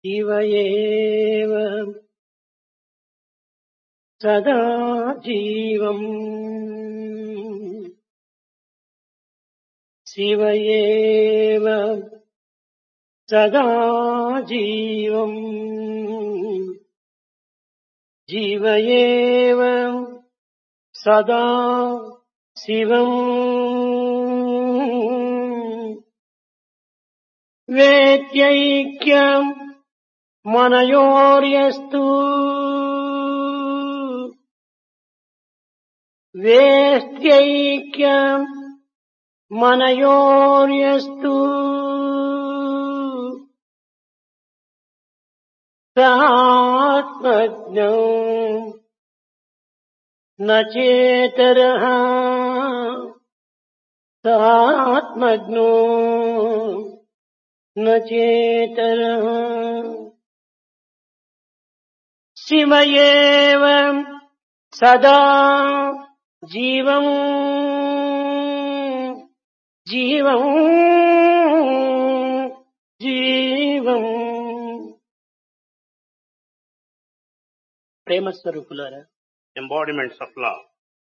ఇవ ఏవ సదా జీవం శివ ఏవ సదా జీవం జీవ ఏవ సదా శివం వేత్యైక్యం మనయోర్యస్తు వేత్యైక్యం మనయోర్యస్తు సాత్మజ్ఞం నచేతరః సాత్మజ్ఞో నచేతరః శివ ఏవ సదా జీవం జీవం జీవం ప్రేమ స్వరూపులారా embodiments of love.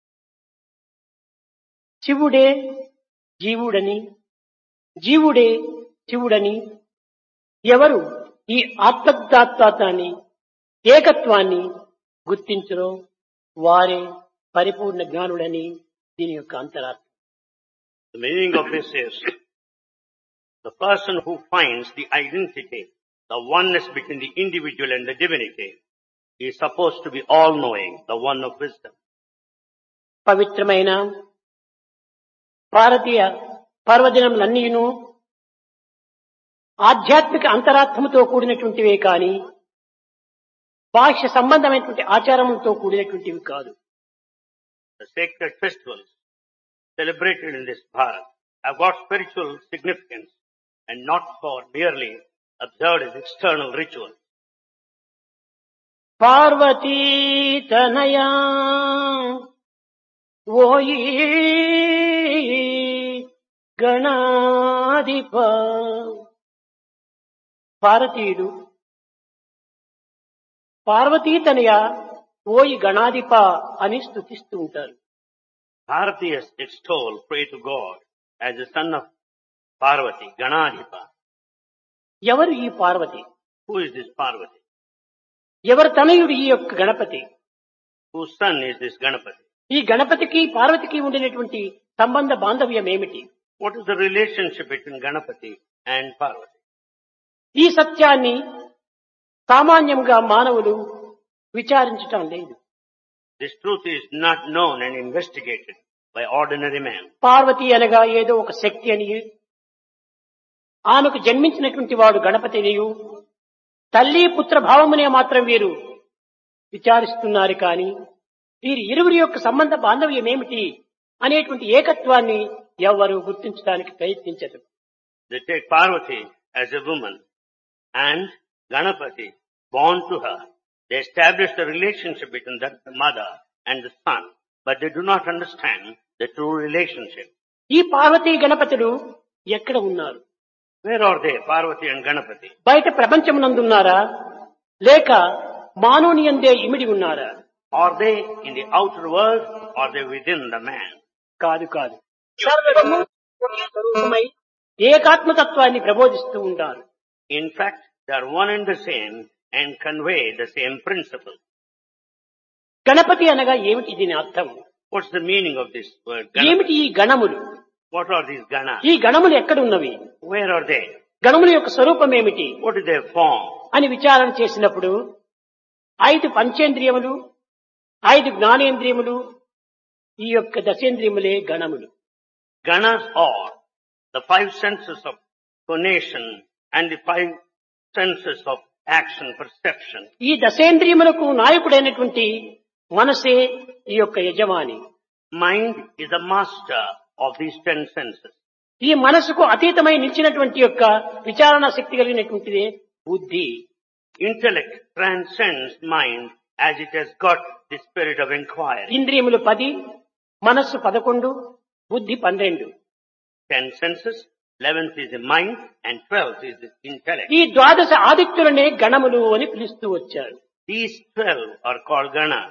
శివుడే జీవుడని జీవుడే శివుడని ఎవరు ఈ ఆత్మదాత్వాన్ని ఏకత్వాన్ని గుర్తించరో వారే పరిపూర్ణ జ్ఞానుడని దీని యొక్క అంతరార్థం The meaning of this is the person who finds the identity, the oneness between the individual and the divinity, is supposed to be all-knowing, the one of wisdom. పవిత్రమైన భారతీయ పర్వదినములన్నీను ఆధ్యాత్మిక అంతరాత్మతో కూడినటువంటివే కాని బాహ్య సంబంధమైనటువంటి ఆచారములతో కూడినటువంటివి కాదు The sacred festivals celebrated in this Bharat have got spiritual significance and not for merely observed as external rituals. Parvati తనయా ఓయి గణాధిప భారతీయుడు పార్వతీ తనయ ఓయి గణాధిప అని స్థుతిస్తూ ఉంటారు Bharatiyas extol, pray to God as the son of Parvati, Ganadhipa. ఎవరు ఈ Parvati Who is this Parvati? ఎవరు తనయుడు ఈ యొక్క Ganapati Whose son is this Ganapati? ఈ గణపతికి పార్వతికి ఉండినటువంటి సంబంధ బాంధవ్యం ఏమిటి What is the relationship between Ganapati and Parvati? ఈ సత్యాన్ని సామాన్యంగా మానవులు విచారించటం లేదు This truth is not known and investigated by ordinary man. Parvati అనగా ఏదో ఒక శక్తి అని ఆమెకు జన్మించినటువంటి వాడు గణపతినియు తల్లి పుత్ర భావమునే మాత్రం వీరు విచారిస్తున్నారు కానీ వీరి ఇరువురి యొక్క సంబంధ బాంధవ్యం ఏమిటి అనేటువంటి ఏకత్వాన్ని ఎవరు గుర్తించడానికి ప్రయత్నించరు They take Parvati as a woman and Ganapati born to her. They establish the relationship between the mother and the son, but they do not understand the true relationship. ఈ పార్వతీ గణపతులు ఎక్కడ ఉన్నారు Where are they, Parvati and Ganapati? బయట ప్రపంచమునందున్నారా లేక మానవుని అందే ఇమిడి ఉన్నారా Are they in the outer world or are they within the man? కాదు కాదు సర్వము ఒకే స్వరూపమై ఏకాత్మతత్వాన్ని ప్రబోధిస్తూ ఉంటారు In fact, they are one and the same and convey the same principle. Ganapati అనగా ఏమిటి దీని అర్థం What's the meaning of this word? Ganapati? ఏమిటి ఈ గణములు What are these ganas? ఈ గణములు ఎక్కడున్నవి Where are they? గణముల యొక్క స్వరూపం ఏమిటి What is their form? అని విచారణ చేసినప్పుడు ఐదు పంచేంద్రియములు ఐదు జ్ఞానేంద్రియములు ఈ యొక్క దశేంద్రియములే గణములు Ganas are the five senses of phonation and the five senses of action, perception. ఈ దశేంద్రియములకు నాయకుడైనటువంటి మనసే ఈ యొక్క యజమాని Mind is the master of these ten senses. ఈ మనసుకు అతీతమై నిలిచినటువంటి యొక్క విచారణ శక్తి కలిగినటువంటిదే బుద్ధి Intellect transcends mind as it has got the spirit of inquiry. ఇంద్రియములు పది మనస్సు పదకొండు బుద్ధి పన్నెండు Ten senses, Eleventh is the mind and twelfth is the intellect. ఈ ద్వాదశ ఆదిత్యులనే గణములు అని పిలుస్తూ వచ్చారు These twelve are called ganas.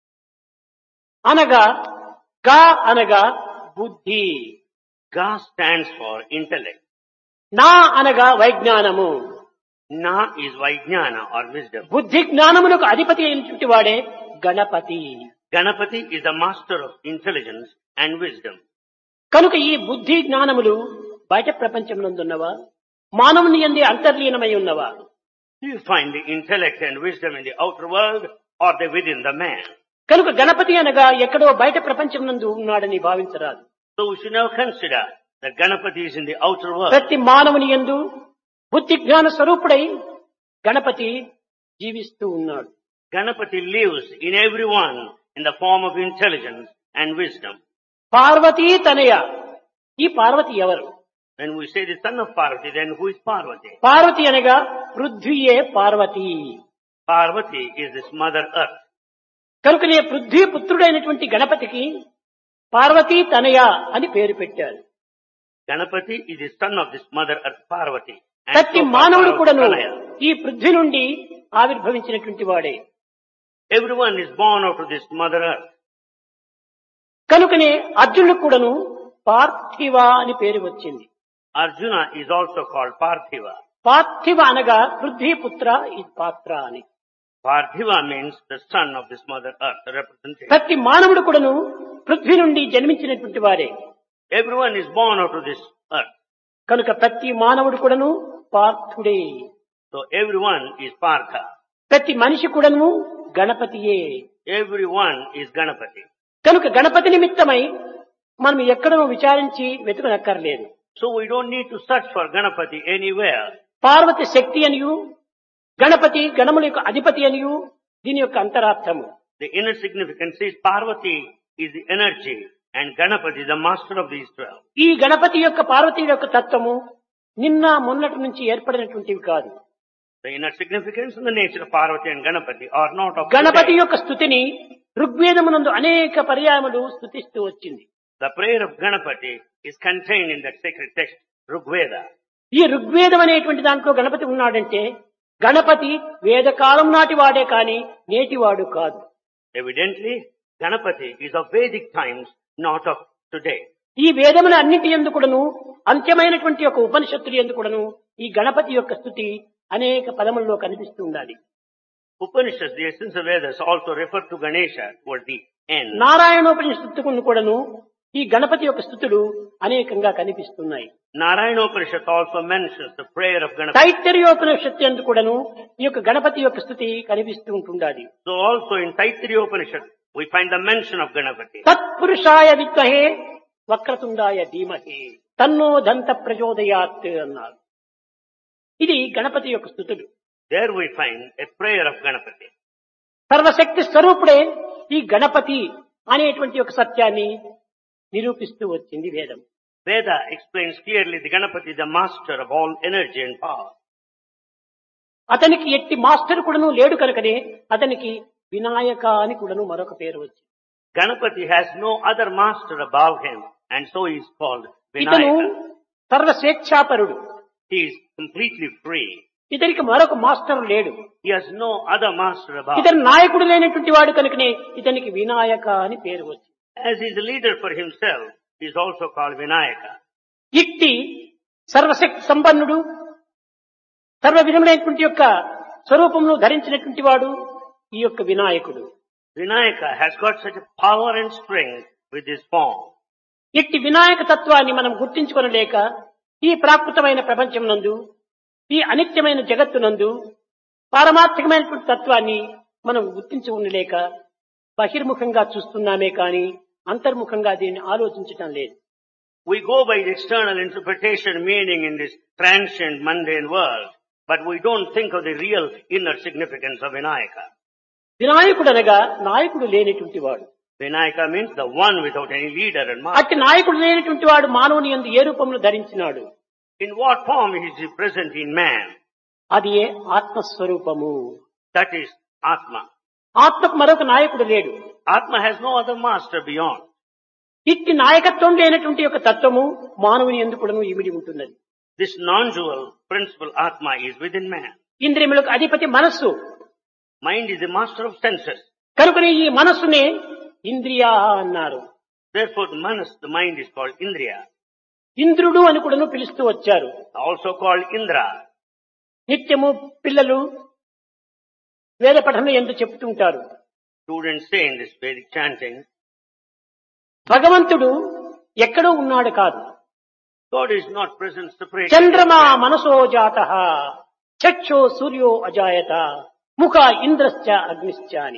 అనగా గా అనగా బుద్ధి Ga stands for intellect. నా అనగా వైజ్ఞానము Na is Vajnana or wisdom. బుద్ధి జ్ఞానములకు అధిపతి అయినటువంటి వాడే Ganapati Ganapati is the master of intelligence and wisdom. కనుక ఈ బుద్ధి జ్ఞానములు బయట ప్రపంచమునందున్నవా మానవుని ఎందే అంతర్లీనమై ఉన్నవా Do you find the intellect and wisdom in the outer world or they within the man? కనుక గణపతి అనగా ఎక్కడో బయట ప్రపంచం నందు ఉన్నాడని భావించరాదు So we should now consider that Ganapati is in the outer world. ప్రతి మానవుని ఎందు బుద్ధి జ్ఞాన స్వరూపుడై గణపతి జీవిస్తూ ఉన్నాడు Ganapati lives in everyone in the form of intelligence and wisdom. Parvati తనయ ఈ పార్వతి ఎవరు When we say the son of Parvati, then who is Parvati? Parvati అనగా పృథ్వీయే Parvati Parvati is this mother earth. కనుకనే పృథ్వీ పుత్రుడైనటువంటి గణపతికి పార్వతీ తనయ అని పేరు పెట్టారు Ganapati is the son of this mother earth Parvati. And ప్రతి so మానవుడు Parvati కూడాను Tanaya. ఈ పృథ్వీ నుండి ఆవిర్భవించినటువంటి వాడే Everyone is born out of this mother earth. కనుకనే అర్జునుడు కూడాను పార్థివ అని పేరు వచ్చింది Arjuna is also called Parthiva. పార్థివ అనగా పృథ్వీ పుత్ర ఇది పాత్ర అని Parthiva means the son of this mother earth, the representation. ప్రతి మానవుడు కూడాను పృథ్వీ నుండి జన్మించినటువంటి వారే Everyone is born out of this earth. కనుక ప్రతి మానవుడు కూడాను పార్థుడే So everyone is Partha. ప్రతి మనిషి కూడాను గణపతియే Everyone is Ganapati. కనుక గణపతి నిమిత్తమై మనం ఎక్కడో విచారించి వెతుకనక్కర్లేదు So we don't need to search for Ganapati anywhere. Parvati శక్తి అనియు గణపతి గణముల యొక్క అధిపతి అనియు దీని యొక్క అంతరార్థము The inner significance is Parvati is the energy and Ganapati is the master of these twelve. ఈ గణపతి యొక్క పార్వతి యొక్క తత్వము నిన్న మొన్నటి నుంచి ఏర్పడినటువంటివి కాదు The inner significance and the nature of Parvati and Ganapati are not of Ganapati today. యొక్క స్థుతిని ఋగ్వేదమునందు అనేక పర్యాయములు స్థుతిస్తూ వచ్చింది The prayer of Ganapati is contained in that sacred text, Rigveda. ఈ ఋగ్వేదం అనేటువంటి దాంట్లో గణపతి ఉన్నాడంటే గణపతి వేదకాలం నాటి వాడే కాని నేటివాడు కాదు Evidently, Ganapati is of Vedic times, not of today. ఈ వేదముల అన్నింటి ఎందు కూడాను అంత్యమైనటువంటి యొక్క ఉపనిషత్తులు ఎందు కూడాను ఈ గణపతి యొక్క స్థుతి అనేక పదములలో కనిపిస్తూ ఉండాలి Upanishads, the essence of Vedas, also refer to Ganesha towards the end. నారాయణోపనిషత్తుకును కూడాను ఈ గణపతి యొక్క స్థుతులు అనేకంగా కనిపిస్తున్నాయి Narayana Upanishad also mentions the prayer of Ganapati. తైత్తరీయోపనిషత్తు ఎందు కూడాను ఈ యొక్క గణపతి యొక్క స్థుతి కనిపిస్తూ ఉంటుండాలి So also in Taittiriya Upanishad, we find the mention of Ganapati. తత్పురుషాయ విద్మహే వక్రతుండాయ ధీమహే తన్నో దంత ప్రచోదయాత్ అన్నారు ఇది గణపతి యొక్క స్థుతులు There we find a prayer of Ganapati. సర్వశక్తి స్వరూపుడే ఈ గణపతి అనేటువంటి ఒక సత్యాన్ని నిరూపిస్తూ వచ్చింది వేదం Veda explains clearly the Ganapati, the master of all energy and power. అతనికి ఎట్టి మాస్టర్ కూడాను లేడు కనుకనే అతనికి వినాయక అని కూడాను మరొక పేరు వచ్చింది Ganapati has no other master above him and so he is called ఇతను Vinayaka. సర్వ స్వేచ్ఛాపరుడు He is completely free. ఇతనికి మరొక మాస్టర్ లేడు He has no other master above. ఇతను నాయకుడు లేనటువంటి వాడు కనుకనే ఇతనికి వినాయక అని పేరు వచ్చింది As he is a leader for himself, he is also called Vinayaka. ఇట్టి సర్వశక్తి సంపన్నుడు సర్వ విధములైనటువంటి యొక్క స్వరూపమును ధరించినటువంటి వాడు ఈ యొక్క వినాయకుడు Vinayaka has got such a power and strength with his form. ఇట్టి వినాయక తత్వాన్ని మనం గుర్తించుకొనలేక ఈ ప్రాకృతమైన ప్రపంచం నందు ఈ అనిత్యమైన జగత్తునందు పారమార్థికమైనటువంటి తత్వాన్ని మనం గుర్తించి ఉండలేక బహిర్ముఖంగా చూస్తున్నామే కాని అంతర్ముఖంగా దీన్ని ఆలోచించటం లేదు We go by the external interpretation meaning in this transient mundane world, but we don't think of the real inner significance of Vinayaka. వినాయకుడు అనగా నాయకుడు లేనటువంటి వాడు Vinayaka means the one without any leader and master. అట్టి నాయకుడు లేనటువంటి వాడు మానవుని ఎందు ఏ రూపంలో ధరించినాడు In what form is he present in man? అది ఏ ఆత్మస్వరూపము That is Atma. ఆత్మకు మరొక నాయకుడు లేడు Atma has no other master beyond. ఇట్టి నాయకత్వం లేనటువంటి యొక్క తత్వము మానవుని ఎందుకుడను ఇమిడి ఉంటున్నది This non-dual principle Atma is within man. ఇంద్రియములకు అధిపతి మనస్సు Mind is the master of senses. కనుకనే ఈ మనస్సునే ఇంద్రియ అన్నారు Therefore the manas, the mind is called Indriya. ఇంద్రుడు అని కూడాను పిలుస్తూ వచ్చారు Also called Indra. నిత్యము పిల్లలు వేద పఠనం ఎందుకు చెప్తుంటారు Students say in this Vedic chanting, భగవంతుడు ఎక్కడో ఉన్నాడు కాదు God is not present separate. చంద్రమా మనసో జాత చక్షో సూర్యో అజాయత ముఖ ఇంద్రశ్చ అగ్నిశ్చ అని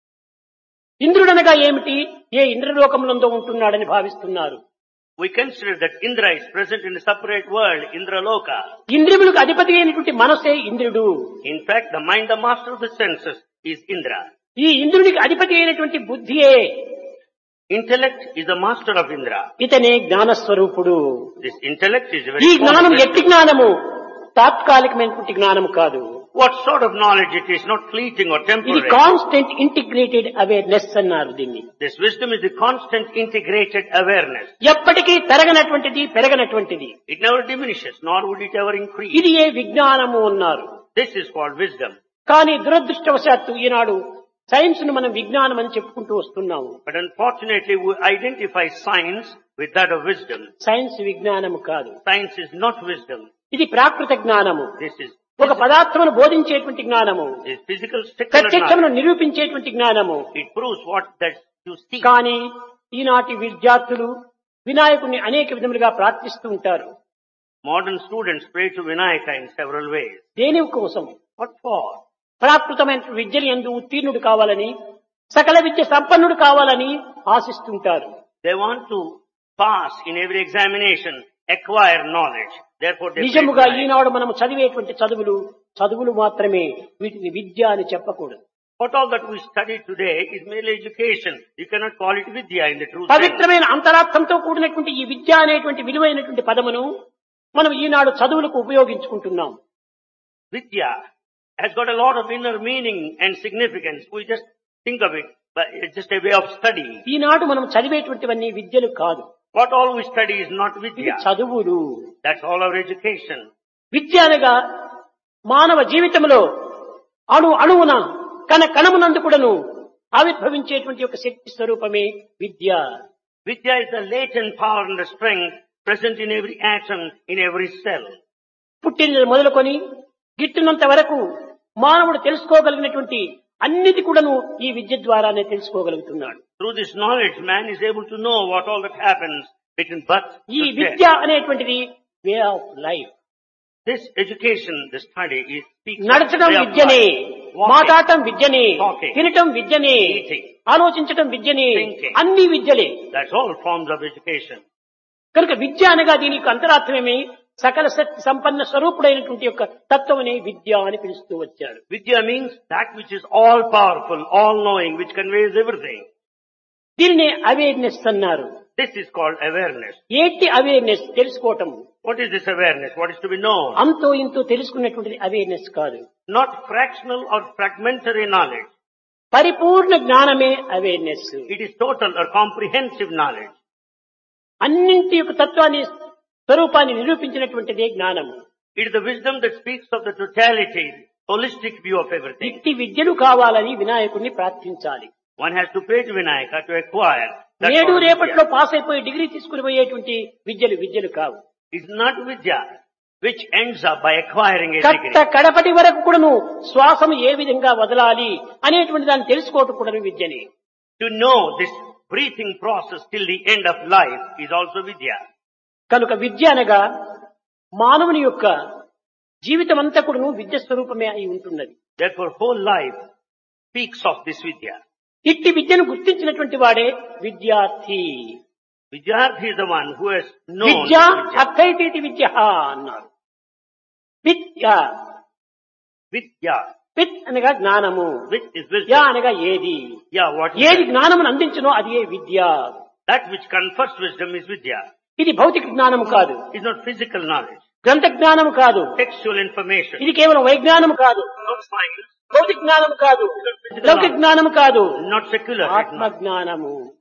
ఇంద్రుడనగా ఏమిటి ఏ ఇంద్రలోకములందో ఉంటున్నాడని భావిస్తున్నారు We consider that Indra is present in a separate world, Indraloka. ఇంద్రియములకు అధిపతి అయినటువంటి మనసే ఇంద్రుడు In fact, the mind, the master of the senses is Indra. ఈ ఇంద్రుడికి అధిపతి అయినటువంటి బుద్ధియే Intellect is the master of Indra. ఇతనే జ్ఞానస్వరూపుడు This intellect is a ఈ very జ్ఞానం important- ఎట్టి జ్ఞానము తాత్కాలికమైనటువంటి జ్ఞానము కాదు What sort of knowledge it is, not fleeting or ఇది temporary. కాన్స్టెంట్ ఇంటిగ్రేటెడ్ అవేర్నెస్ అన్నారు దీన్ని This wisdom is the constant integrated awareness. ఎప్పటికీ తరగనటువంటిది పెరగనటువంటిది It never diminishes, nor would it ever increase. ఇది ఏ విజ్ఞానము అన్నారు This is called wisdom. కానీ దురదృష్టవశాత్తు ఈనాడు science ను మనం విజ్ఞానం అని చెప్పుకుంటూ వస్తున్నాము But unfortunately, we identify science with that of wisdom. Science విజ్ఞానము కాదు Science is not wisdom. ఇది ప్రాకృత జ్ఞానము This is, ఒక పదార్థమును బోధించేటువంటి జ్ఞానము is physical secular ప్రత్యక్షమును knowledge. నిరూపించేటువంటి జ్ఞానము It proves what that you see. కానీ ఈనాటి విద్యార్థులు వినాయకుడిని అనేక విధములుగా ప్రార్థిస్తూ ఉంటారు Modern students pray to Vinayaka in several ways. దేని కోసం What for? ప్రాకృతమైన విద్యలు ఎందు ఉత్తీర్ణుడు కావాలని సకల విద్య సంపన్నుడు కావాలని ఆశిస్తుంటారు They want to pass in every examination, acquire knowledge. Therefore they pray to నిజముగా Vinayaka. ఈనాడు మనం చదివేటువంటి చదువులు చదువులు మాత్రమే వీటిని విద్య అని చెప్పకూడదు What all that we study today is merely education. You cannot call it vidya in the true sense. పవిత్రమైన అంతరార్థంతో కూడినటువంటి ఈ విద్య అనేటువంటి విలువైనటువంటి పదమును మనం ఈనాడు చదువులకు ఉపయోగించుకుంటున్నాం Vidya has got a lot of inner meaning and significance. We just think of it, but it's just a way of study. ఈనాడు మనం చదివేటువంటివన్నీ విద్యలు కాదు What all we study is not ఇవి vidya. చదువులు That's all our education. విద్య అనగా మానవ జీవితంలో అణు అణువున కన కణమునందు కూడాను ఆవిర్భవించేటువంటి ఒక శక్తి స్వరూపమే విద్య Vidya is the latent power and the strength present in every atom, in every cell. పుట్టిన మొదలుకొని గిట్టినంత వరకు మానవుడు తెలుసుకోగలిగినటువంటి అన్నిటి కూడాను ఈ విద్య ద్వారానే తెలుసుకోగలుగుతున్నాడు Through this knowledge, man is able to know what all that happens between birth ఈ to death. విద్య అనేటువంటిది way of life This education, the study, is speaks of నడచడం way of విద్యనే life. Walking, మాట్లాడటం విద్యనే Talking. తినటం విద్యనే Eating. ఆలోచించటం విద్యనే Thinking. అన్ని విద్యలే That's all forms of education. కనుక విద్య అనగా దీనికి అంతరార్థమేమి సకల శక్తి సంపన్న స్వరూపుడైనటువంటి యొక్క తత్వమనే విద్య అని పిలుస్తూ వచ్చారు Vidya means that which is all powerful, all knowing, which conveys everything. దీనినే అవేర్నెస్ అన్నారు This is called awareness. ఏంటి అవేర్నెస్ తెలుసుకోవటం What is this awareness? What is to be known? అంతో ఇంతో తెలుసుకున్నటువంటిది అవేర్నెస్ కాదు Not fractional or fragmentary knowledge. పరిపూర్ణ జ్ఞానమే awareness It is total or comprehensive knowledge. అన్నింటి యొక్క తత్వాన్ని స్వరూపాన్ని నిరూపించినటువంటిదే జ్ఞానము It is the wisdom that speaks of the totality, holistic view of everything. ఇట్టి విద్యలు కావాలని వినాయకుడిని ప్రార్థించాలి One has to pray to Vinayaka to acquire. that నేడు sort of రేపట్లో vidya. పాస్ అయిపోయి డిగ్రీ తీసుకుని పోయేటువంటి విద్యలు విద్యలు కావు It's not Vidya which ends up by acquiring a కట్ట degree. కడపటి వరకు కూడాను శ్వాసము ఏ విధంగా వదలాలి అనేటువంటి దాన్ని తెలుసుకోవటం కూడా విద్యనే To know this breathing process till the end of life is also Vidya. కనుక విద్య అనగా మానవుని యొక్క జీవితం అంతా కూడాను విద్య స్వరూపమే అయి ఉంటున్నది Therefore whole life speaks of this Vidya. ఇట్టి విద్యను గుర్తించినటువంటి వాడే విద్యార్థి Vidyarthi is the one who has known Vidya Vidya. అర్థైతేటి విద్య అన్నారు విద్య Vidya. విత్ అనగా జ్ఞానము Which is విద్య wisdom. అనగా ఏది Yeah, what is ఏది that? జ్ఞానమును అందించునో అది ఏ విద్య That which confers wisdom is Vidya. ఇది భౌతిక జ్ఞానము కాదు It's not physical knowledge. గ్రంథ జ్ఞానము కాదు Textual information. ఇది కేవలం వైజ్ఞానము కాదు Not science. భౌతిక జ్ఞానము కాదు లౌకిక జ్ఞానము కాదు Not secular. ఆత్మ జ్ఞానము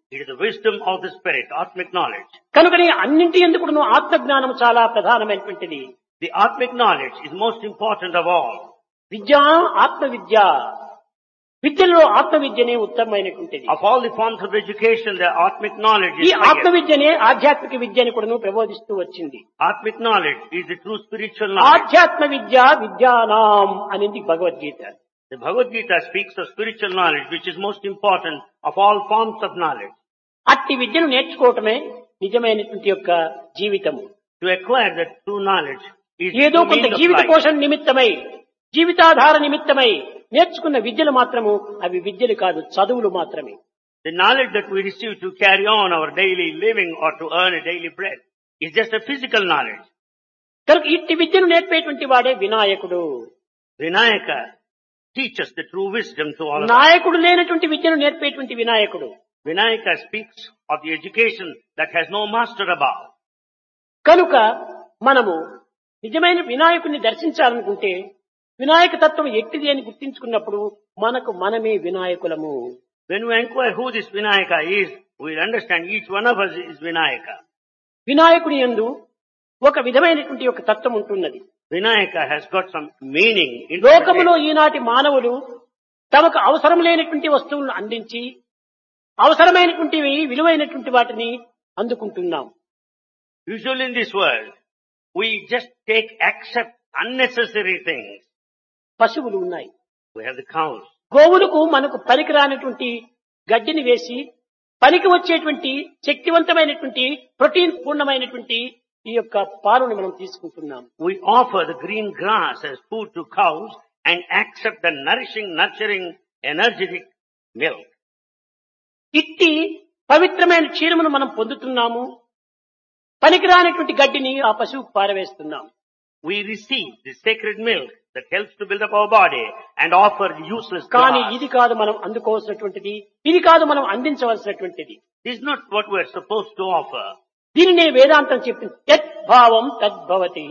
It is the wisdom of the spirit, Atmic knowledge. కనుకనే అన్నింటి ఎందుకు ఆత్మజ్ఞానం చాలా ప్రధానమైనటువంటిది The Atmic knowledge is most important of all. విద్య ఆత్మ విద్య విద్యలో ఆత్మ విద్యనే ఉత్తమమైనటువంటిది Of all the forms of education, the Atmic knowledge ఈ is ఆత్మ highest. విద్యనే ఆధ్యాత్మిక విద్యని కూడా ప్రబోధిస్తూ వచ్చింది Atmic knowledge is the true spiritual knowledge. ఆధ్యాత్మ విద్య విద్యానాం అనేది Bhagavad Gita The Bhagavad Gita speaks of spiritual knowledge, which is most important of all forms of knowledge. అట్టి విద్యను నేర్చుకోవటమే నిజమైనటువంటి యొక్క జీవితము To acquire that true knowledge is ఏదో the కొంత meaning of జీవిత life. పోషణ నిమిత్తమై జీవితాధార నిమిత్తమై నేర్చుకున్న విద్యలు మాత్రము అవి విద్యలు కాదు చదువులు మాత్రమే The knowledge that we receive to carry on our daily living or to earn a daily bread is just a physical knowledge. కనుక ఇట్టి విద్యను నేర్పేటువంటి వాడే వినాయకుడు Vinayaka teaches the true wisdom to all of us. నాయకుడు లేనటువంటి విద్యను నేర్పేటువంటి వినాయకుడు Vinayaka speaks of the education that has no master above. కనుక మనము నిజమైన వినాయకుడిని దర్శించాలనుకుంటే వినాయక తత్వం ఎట్టిది అని గుర్తించుకున్నప్పుడు మనకు మనమే వినాయకులము When we inquire who this Vinayaka is, we understand each one of us is Vinayaka. వినాయకుని యందు ఒక విధమైనటువంటి ఒక తత్వం ఉంటున్నది Vinayaka has got some meaning in లోకములో ఈనాటి మానవులు తమకు అవసరం లేనటువంటి వస్తువులను అందించి అవసరమైనటువంటివి విలువైనటువంటి వాటిని అందుకుంటున్నాం Usually in this world, we just take, accept unnecessary things. పశువులు ఉన్నాయి We have the cows. గోవులకు మనకు పనికిరానటువంటి గడ్డిని వేసి పనికి వచ్చేటువంటి శక్తివంతమైనటువంటి ప్రోటీన్ పూర్ణమైనటువంటి ఈ యొక్క పాలను మనం తీసుకుంటున్నాం We offer the green grass as food to cows and accept the nourishing, nurturing, energetic milk. ఇట్టి పవిత్రమైన క్షీరమును మనం పొందుతున్నాము పనికిరానటువంటి గడ్డిని ఆ పశువుకు పారవేస్తున్నాం We receive the sacred milk that helps to build up our body and offer useless కానీ grass. ఇది కాదు మనం అందుకోవాల్సినటువంటిది ఇది కాదు మనం అందించవలసినటువంటిది This is not what we're supposed to offer. దీనినే వేదాంతం చెప్పింది యద్భావం తద్భవతి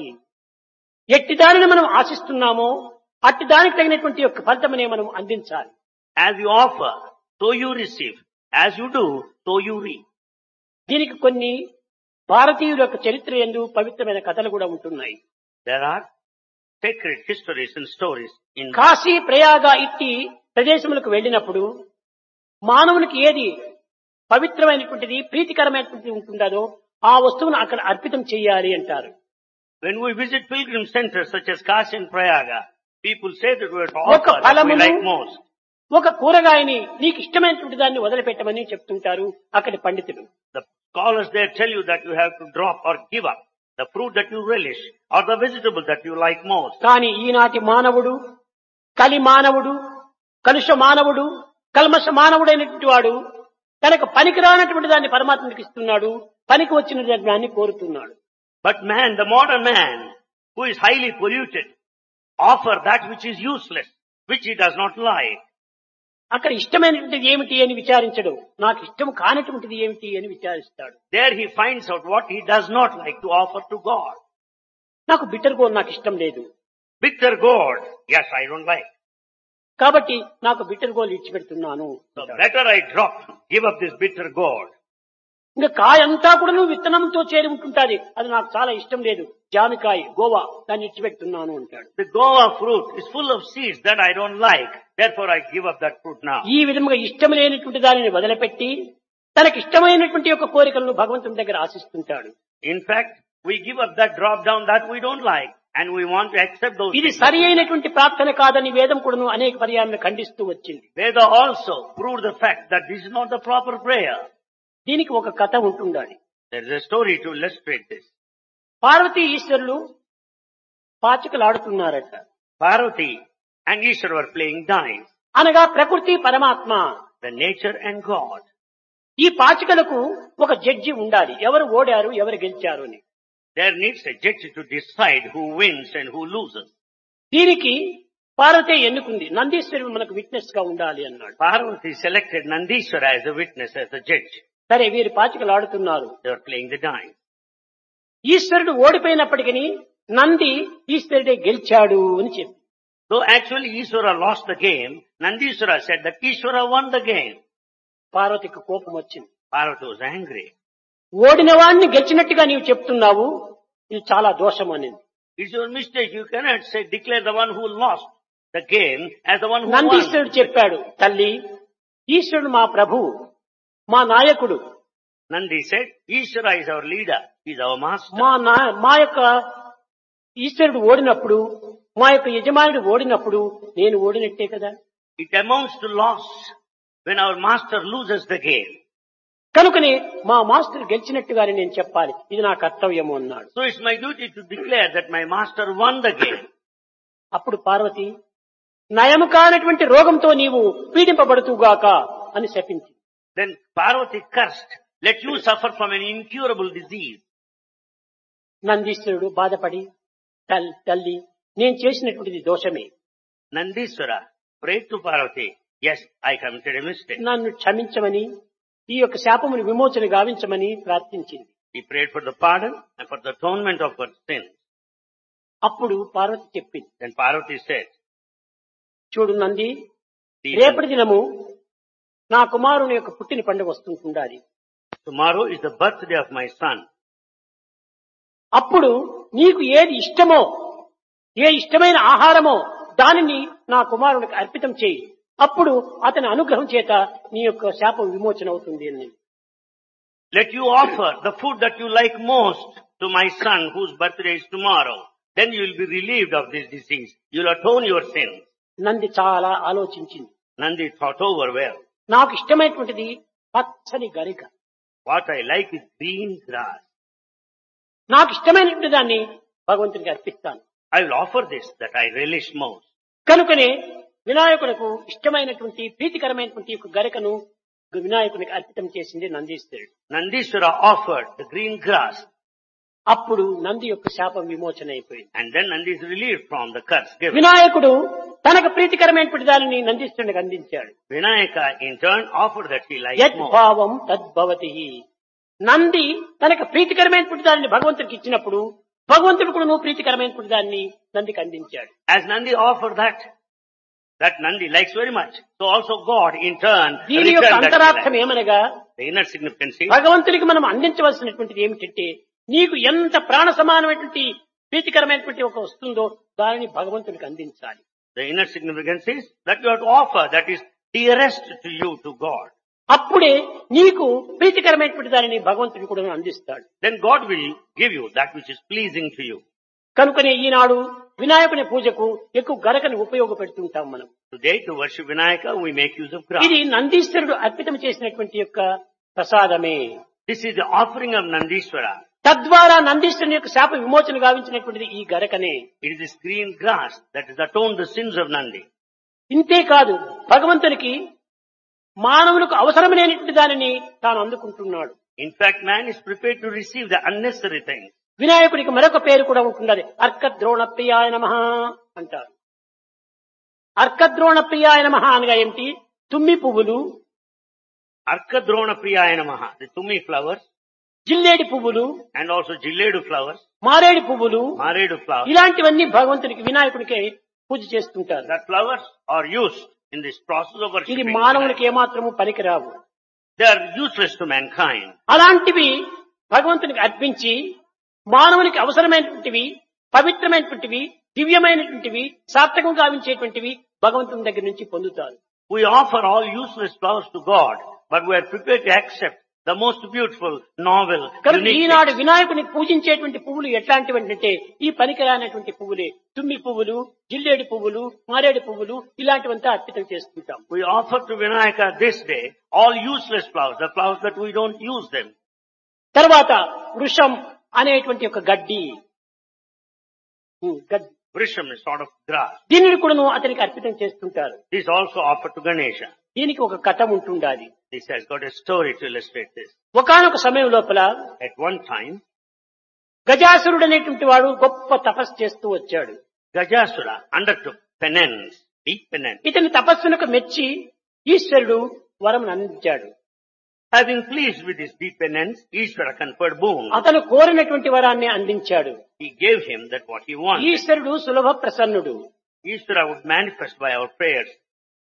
ఎట్టి దానిని మనం ఆశిస్తున్నామో అట్టి దానికి తగినటువంటి యొక్క ఫలితమనే మనం అందించాలి As you offer, so you receive. As you do, so you reap. దీనికి కొన్ని భారతీయుల యొక్క చరిత్ర ఎందు పవిత్రమైన కథలు కూడా ఉంటున్నాయి There are sacred histories and stories in Kashi Prayag ఇట్టి ప్రదేశములకు వెళ్ళినప్పుడు మానవునికి ఏది పవిత్రమైనటువంటిది ప్రీతికరమైనటువంటిది ఉంటుందో ఆ వస్తువును అక్కడ అర్పితం చేయాలి అంటారు When we visit pilgrim centers such as Kashi and Prayaga, people say that we are to ఒక offer that we ఫలమును like most. ఒక కూరగాయని నీకు ఇష్టమైనటువంటి దాన్ని వదిలిపెట్టమని చెప్తుంటారు అక్కడి పండితులు The scholars there tell you that you have to drop or give up the fruit that you relish or the vegetable that you like most. కానీ ఈనాటి మానవుడు కలి మానవుడు కలుష మానవుడు కల్మష మానవుడైనటువంటి వాడు తనకు పనికి రానటువంటి దాన్ని పరమాత్మకి ఇస్తున్నాడు పనికి వచ్చిన దాన్ని కోరుతున్నాడు But man, the modern man, who is highly polluted, offer that which is useless, which he does not like. అక్కడ ఇష్టమైనటువంటిది ఏమిటి అని విచారించడు నాకు ఇష్టం కానటువంటిది ఏమిటి అని విచారిస్తాడు There he finds out what he does not like to offer to God. నాకు బిటర్ గోల్ నాకు ఇష్టం లేదు Bitter gourd, yes, I don't like. కాబట్టి నాకు బిటర్ గోల్ ఇచ్చిపెడుతున్నాను So better I drop, give up this bitter gourd. ఇంకా కాయ అంతా కూడా నువ్వు విత్తనంతో చేరి ఉంటుంటాది అది నాకు చాలా ఇష్టం లేదు జామికాయ గోవా దాన్ని ఇచ్చిపెడుతున్నాను అంటాడు The guava fruit is full of seeds that I don't like. Therefore I give up that fruit now. ఈ విధంగా ఇష్టం లేనటువంటి దానిని వదిలిపెట్టి తనకి ఇష్టమైనటువంటి యొక్క కోరికలను భగవంతుని దగ్గర ఆశిస్తుంటాడు In fact, we give up that drop down that we don't like and we want to accept those ఇది things. సరి అయినటువంటి ప్రార్థన కాదని వేదం కూడాను అనేక పర్యాలను ఖండిస్తూ వచ్చింది Veda also proved the fact that this is not the proper prayer. దీనికి ఒక కథ ఉంటుండాలి There is a story to illustrate this. Parvati ఈశ్వరులు పాచికలాడుతున్నారట Parvati and Ishwar were playing dice, అనగా ప్రకృతి పరమాత్మ the nature and God. ఈ పాచికలకు ఒక జడ్జి ఉండాలి ఎవరు ఓడారు ఎవరు గెలిచారు అని There needs a judge to decide who wins and who loses. దీనికి పార్వతి ఎన్నుకుంది నందీశ్వరుడు మనకు విట్నెస్ గా ఉండాలి అన్నాడు Parvati selected Nandishwara as a witness, as a judge. సరే వీరు పాచికలాడుతున్నారు They were playing the dice. ఈశ్వరుడు ఓడిపోయినప్పటికీ నంది ఈశ్వరుడే గెలిచాడు అని చెప్పి Though actually Ishwara lost the game, Nandishwara said that Ishwara won the game. పార్వతికి కోపం వచ్చింది Parvati was angry. ఓడిన వాడిని గెలిచినట్టుగా నీవు చెప్తున్నావు ఇది చాలా దోషం అనేది It's your mistake. You cannot say, declare the one who lost the game as the one who won. నందీశ్వరుడు చెప్పాడు తల్లి ఈశ్వరుడు మా ప్రభు మా నాయకుడు Nandi said, Ishvara is our leader. He's our master. మా నా మా యొక్క ఈశ్వరుడు ఓడినప్పుడు మా యొక్క యజమానుడు ఓడినప్పుడు నేను ఓడినట్టే కదా It amounts to loss when our master loses the game. కనుకనే మా మాస్టర్ గెలిచినట్టుగానే నేను చెప్పాలి ఇది నా కర్తవ్యము అన్నాడు So it's my duty to declare that my master won the game. అప్పుడు పార్వతి నయము కానటువంటి రోగంతో నీవు పీడింపబడుతూగాక అని శపించి Then Parvati cursed, let you suffer from an incurable disease. నందీశ్వరుడు బాధపడి "తల్- తల్లి నేను చేసినటువంటిది దోషమే Nandiswara prayed to Parvati, yes, I committed a mistake. నన్ను క్షమించమని ఈ యొక్క శాపమును విమోచన గావించమని ప్రార్థించింది He prayed for the pardon and for the atonement of her sins. అప్పుడు పార్వతి చెప్పింది Then Parvati said, చూడు నంది "See, రేపటి దినము నా కుమారుని యొక్క పుట్టిన పండుగ వస్తుంటుండాలి tomorrow is the birthday of my son. అప్పుడు నీకు ఏది ఇష్టమో ఏ ఇష్టమైన ఆహారమో దానిని నా కుమారునికి అర్పితం చేయి అప్పుడు అతని అనుగ్రహం చేత నీ యొక్క శాపం విమోచన అవుతుంది అని Let you offer the food that you like most to my son whose birthday is tomorrow. Then you will be relieved of this disease. You will atone your sins. Nandi చాలా ఆలోచించింది Nandi thought over well. నాకు ఇష్టమైనటువంటిది పచ్చని గరిక What I like is green grass. నాకు ఇష్టమైనటువంటి దాన్ని భగవంతునికి అర్పిస్తాను I will offer this that I relish most. కనుకనే వినాయకులకు ఇష్టమైనటువంటి ప్రీతికరమైనటువంటి యొక్క గరికను వినాయకునికి అర్పితం చేసింది నందీశ్వరుడు Nandiswara offered the green grass అప్పుడు నంది యొక్క శాపం విమోచన అయిపోయింది and then Nandi is relieved from the curse given. వినాయకుడు తనకు ప్రీతికరమైనటువంటి దానిని నందీశ్వరునికి అందించాడు Vinayaka in turn offered that he liked యత్ most. భావం తద్భవతి నంది తనకు ప్రీతికరమైనటువంటి దానిని భగవంతుడికి ఇచ్చినప్పుడు భగవంతుడు కూడా నువ్వు ప్రీతికరమైనటువంటి దాన్ని నందికి అందించాడు As Nandi offered that, that Nandi likes very much. So also God in turn దీని యొక్క returned that he అంతరార్థం liked. ఏమనగా The inner significance is భగవంతుడికి మనం అందించవలసినటువంటిది ఏమిటంటే నీకు ఎంత ప్రాణ సమానమైనటువంటి ప్రీతికరమైనటువంటి ఒక వస్తుందో దానిని భగవంతుడికి అందించాలి The inner significance is that you have to offer that is dearest to you to God. అప్పుడే నీకు ప్రీతికరమైనటువంటి దానిని భగవంతుడు కూడా అందిస్తాడు Then God will give you that which is pleasing to you. కనుకనే ఈనాడు వినాయకుని పూజకు ఎక్కువ గరకని ఉపయోగపెడుతుంటాం మనం Today to worship Vinayaka we make use of grass. ఇది నందీశ్వరుడు అర్పితం చేసినటువంటి యొక్క ప్రసాదమే This is the offering of Nandiswara. తద్వారా నందీశ్వరుని యొక్క శాప విమోచన గావించినటువంటిది ఈ గరకనే It is this green grass that has atoned the sins of Nandi. ఇంతే కాదు భగవంతునికి మానవులకు అవసరమైనటువంటి దానిని తాను అందుకుంటున్నాడు In fact, man is prepared to receive the unnecessary things. వినాయకుడికి మరొక పేరు కూడా ఉంటున్నది అర్కద్రోణ ప్రియాయ నమ అంటారు అర్కద్రోణ ప్రియాయ నమ అనగా ఏమిటి తుమ్మి పువ్వులు Arkadrona Priyaya Namaha, the Tumi flowers జిల్లేడి పువ్వులు and also Jilledu flowers, మారేడు పువ్వులు Maredu flowers. ఇలాంటివన్నీ భగవంతునికి వినాయకుడికి పూజ చేస్తుంటారు That flowers are used in this process of ఇది worshiping. మానవునికి Vinayaka. ఏమాత్రము పనికిరావు They are useless to mankind. అలాంటివి భగవంతునికి అర్పించి మానవునికి అవసరమైనటువంటివి పవిత్రమైనటువంటివి దివ్యమైనటువంటివి సార్థకం గావించేటువంటివి భగవంతుని దగ్గర నుంచి పొందుతారు We offer all useless flowers to God, but we are prepared to accept the most beautiful, novel, కనుక unique ఈనాడు things. వినాయకుని పూజించేటువంటి పువ్వులు ఎట్లాంటివి అంటే ఈ పనికిరానటువంటి పువ్వులే తుమ్మి పువ్వులు జిల్లేడు పువ్వులు మారేడు పువ్వులు ఇలాంటివంతా అర్పితం చేస్తుంటాం We offer to Vinayaka this day all useless flowers, the flowers that we don't use them. తర్వాత వృషం అనేటువంటి ఒక గడ్డి ఉమ్, గడ్డి Vrisham is sort of grass. దీనిని కూడా అతనికి అర్పితం చేస్తుంటారు This is also offered to Ganesha. దీనికి ఒక కథ ఉంటుండాలి This has got a story to illustrate this. ఒకనొక సమయం లోపల At one time, గజాసురుడు అనేటువంటి వాడు గొప్ప తపస్సు చేస్తూ వచ్చాడు Gajasura undertook penance, deep penance. ఇతని తపస్సునకు మెచ్చి ఈశ్వరుడు వరం అందించాడు Having pleased with his deep penance, Ishvara conferred boon. అతను కోరినటువంటి వరాన్ని అందించాడు He gave him that what he wanted. ఈశ్వరుడు సులభ ప్రసన్నుడు Ishvara would manifest by our prayers.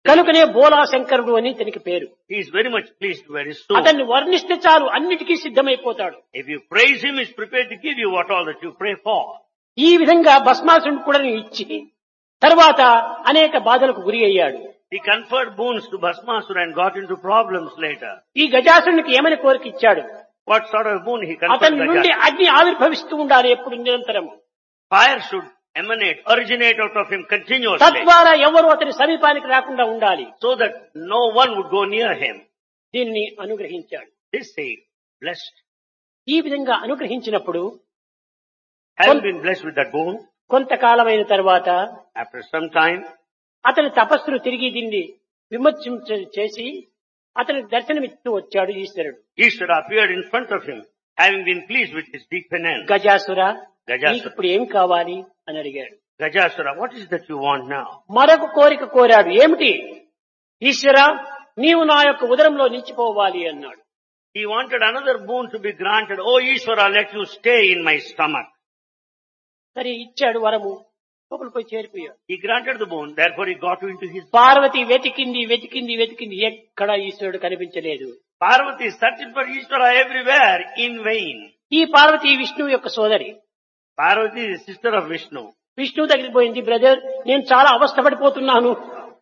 కనుకనే బోలా శంకరుడు అని ఇతనికి పేరు He is very much pleased very soon. అతన్ని వర్ణిస్తే చాలు అన్నిటికీ సిద్ధమైపోతాడు If you praise him, he is prepared to give you what all that you pray for. ఈ విధంగా భస్మాసురుడు కూడా ఇచ్చి తర్వాత అనేక బాధలకు గురి అయ్యాడు He conferred boons to Bhasmasura and got into problems later. ఈ గజాసురునికి ఏమని కోరిక ఇచ్చాడు What sort of boon he conferred అతని నుండి Gajasura? అగ్ని ఆవిర్భవిస్తూ ఉండాలి ఎప్పుడు నిరంతరము Fire should emanate, originate out of him continuously, తద్వారా ఎవరు అతని సమీపానికి రాకుండా ఉండాలి so that no one would go near him. దీన్ని అనుగ్రహించాడు This he blessed. ఈ విధంగా అనుగ్రహించినప్పుడు Having been blessed with that boon, కొంతకాలమైన తర్వాత after some time, అతని తపస్సును తిరిగి దీన్ని విమర్శించ చేసి అతని దర్శనమిస్తూ వచ్చాడు ఈశ్వరుడు Ishvara appeared in front of him, having been pleased with his deep penance. గజాసుర గజాసుర. నీకు ఇప్పుడు ఏం కావాలి అని అడిగాడు Gajasura, what is that you want now? మరొక కోరిక కోరాడు ఏమిటి ఈశ్వర నీవు నా యొక్క ఉదరంలో నిలిచిపోవాలి అన్నాడు He wanted another boon to be granted. Oh Ishvara, let you stay in my stomach. సరే ఇచ్చాడు వరము లోపల పోయి చేరిపోయాడు He granted the boon, therefore he got into his Parvati వెతికింది వెతికింది వెతికింది ఎక్కడ ఈశ్వరుడు కనిపించలేదు Parvati is searching for Ishvara everywhere in vain. ఈ పార్వతి విష్ణువు యొక్క సోదరి Parvati is sister of Vishnu. విష్ణువు దగ్గరికి పోయింది బ్రదర్ నేను చాలా అవస్థపడిపోతున్నాను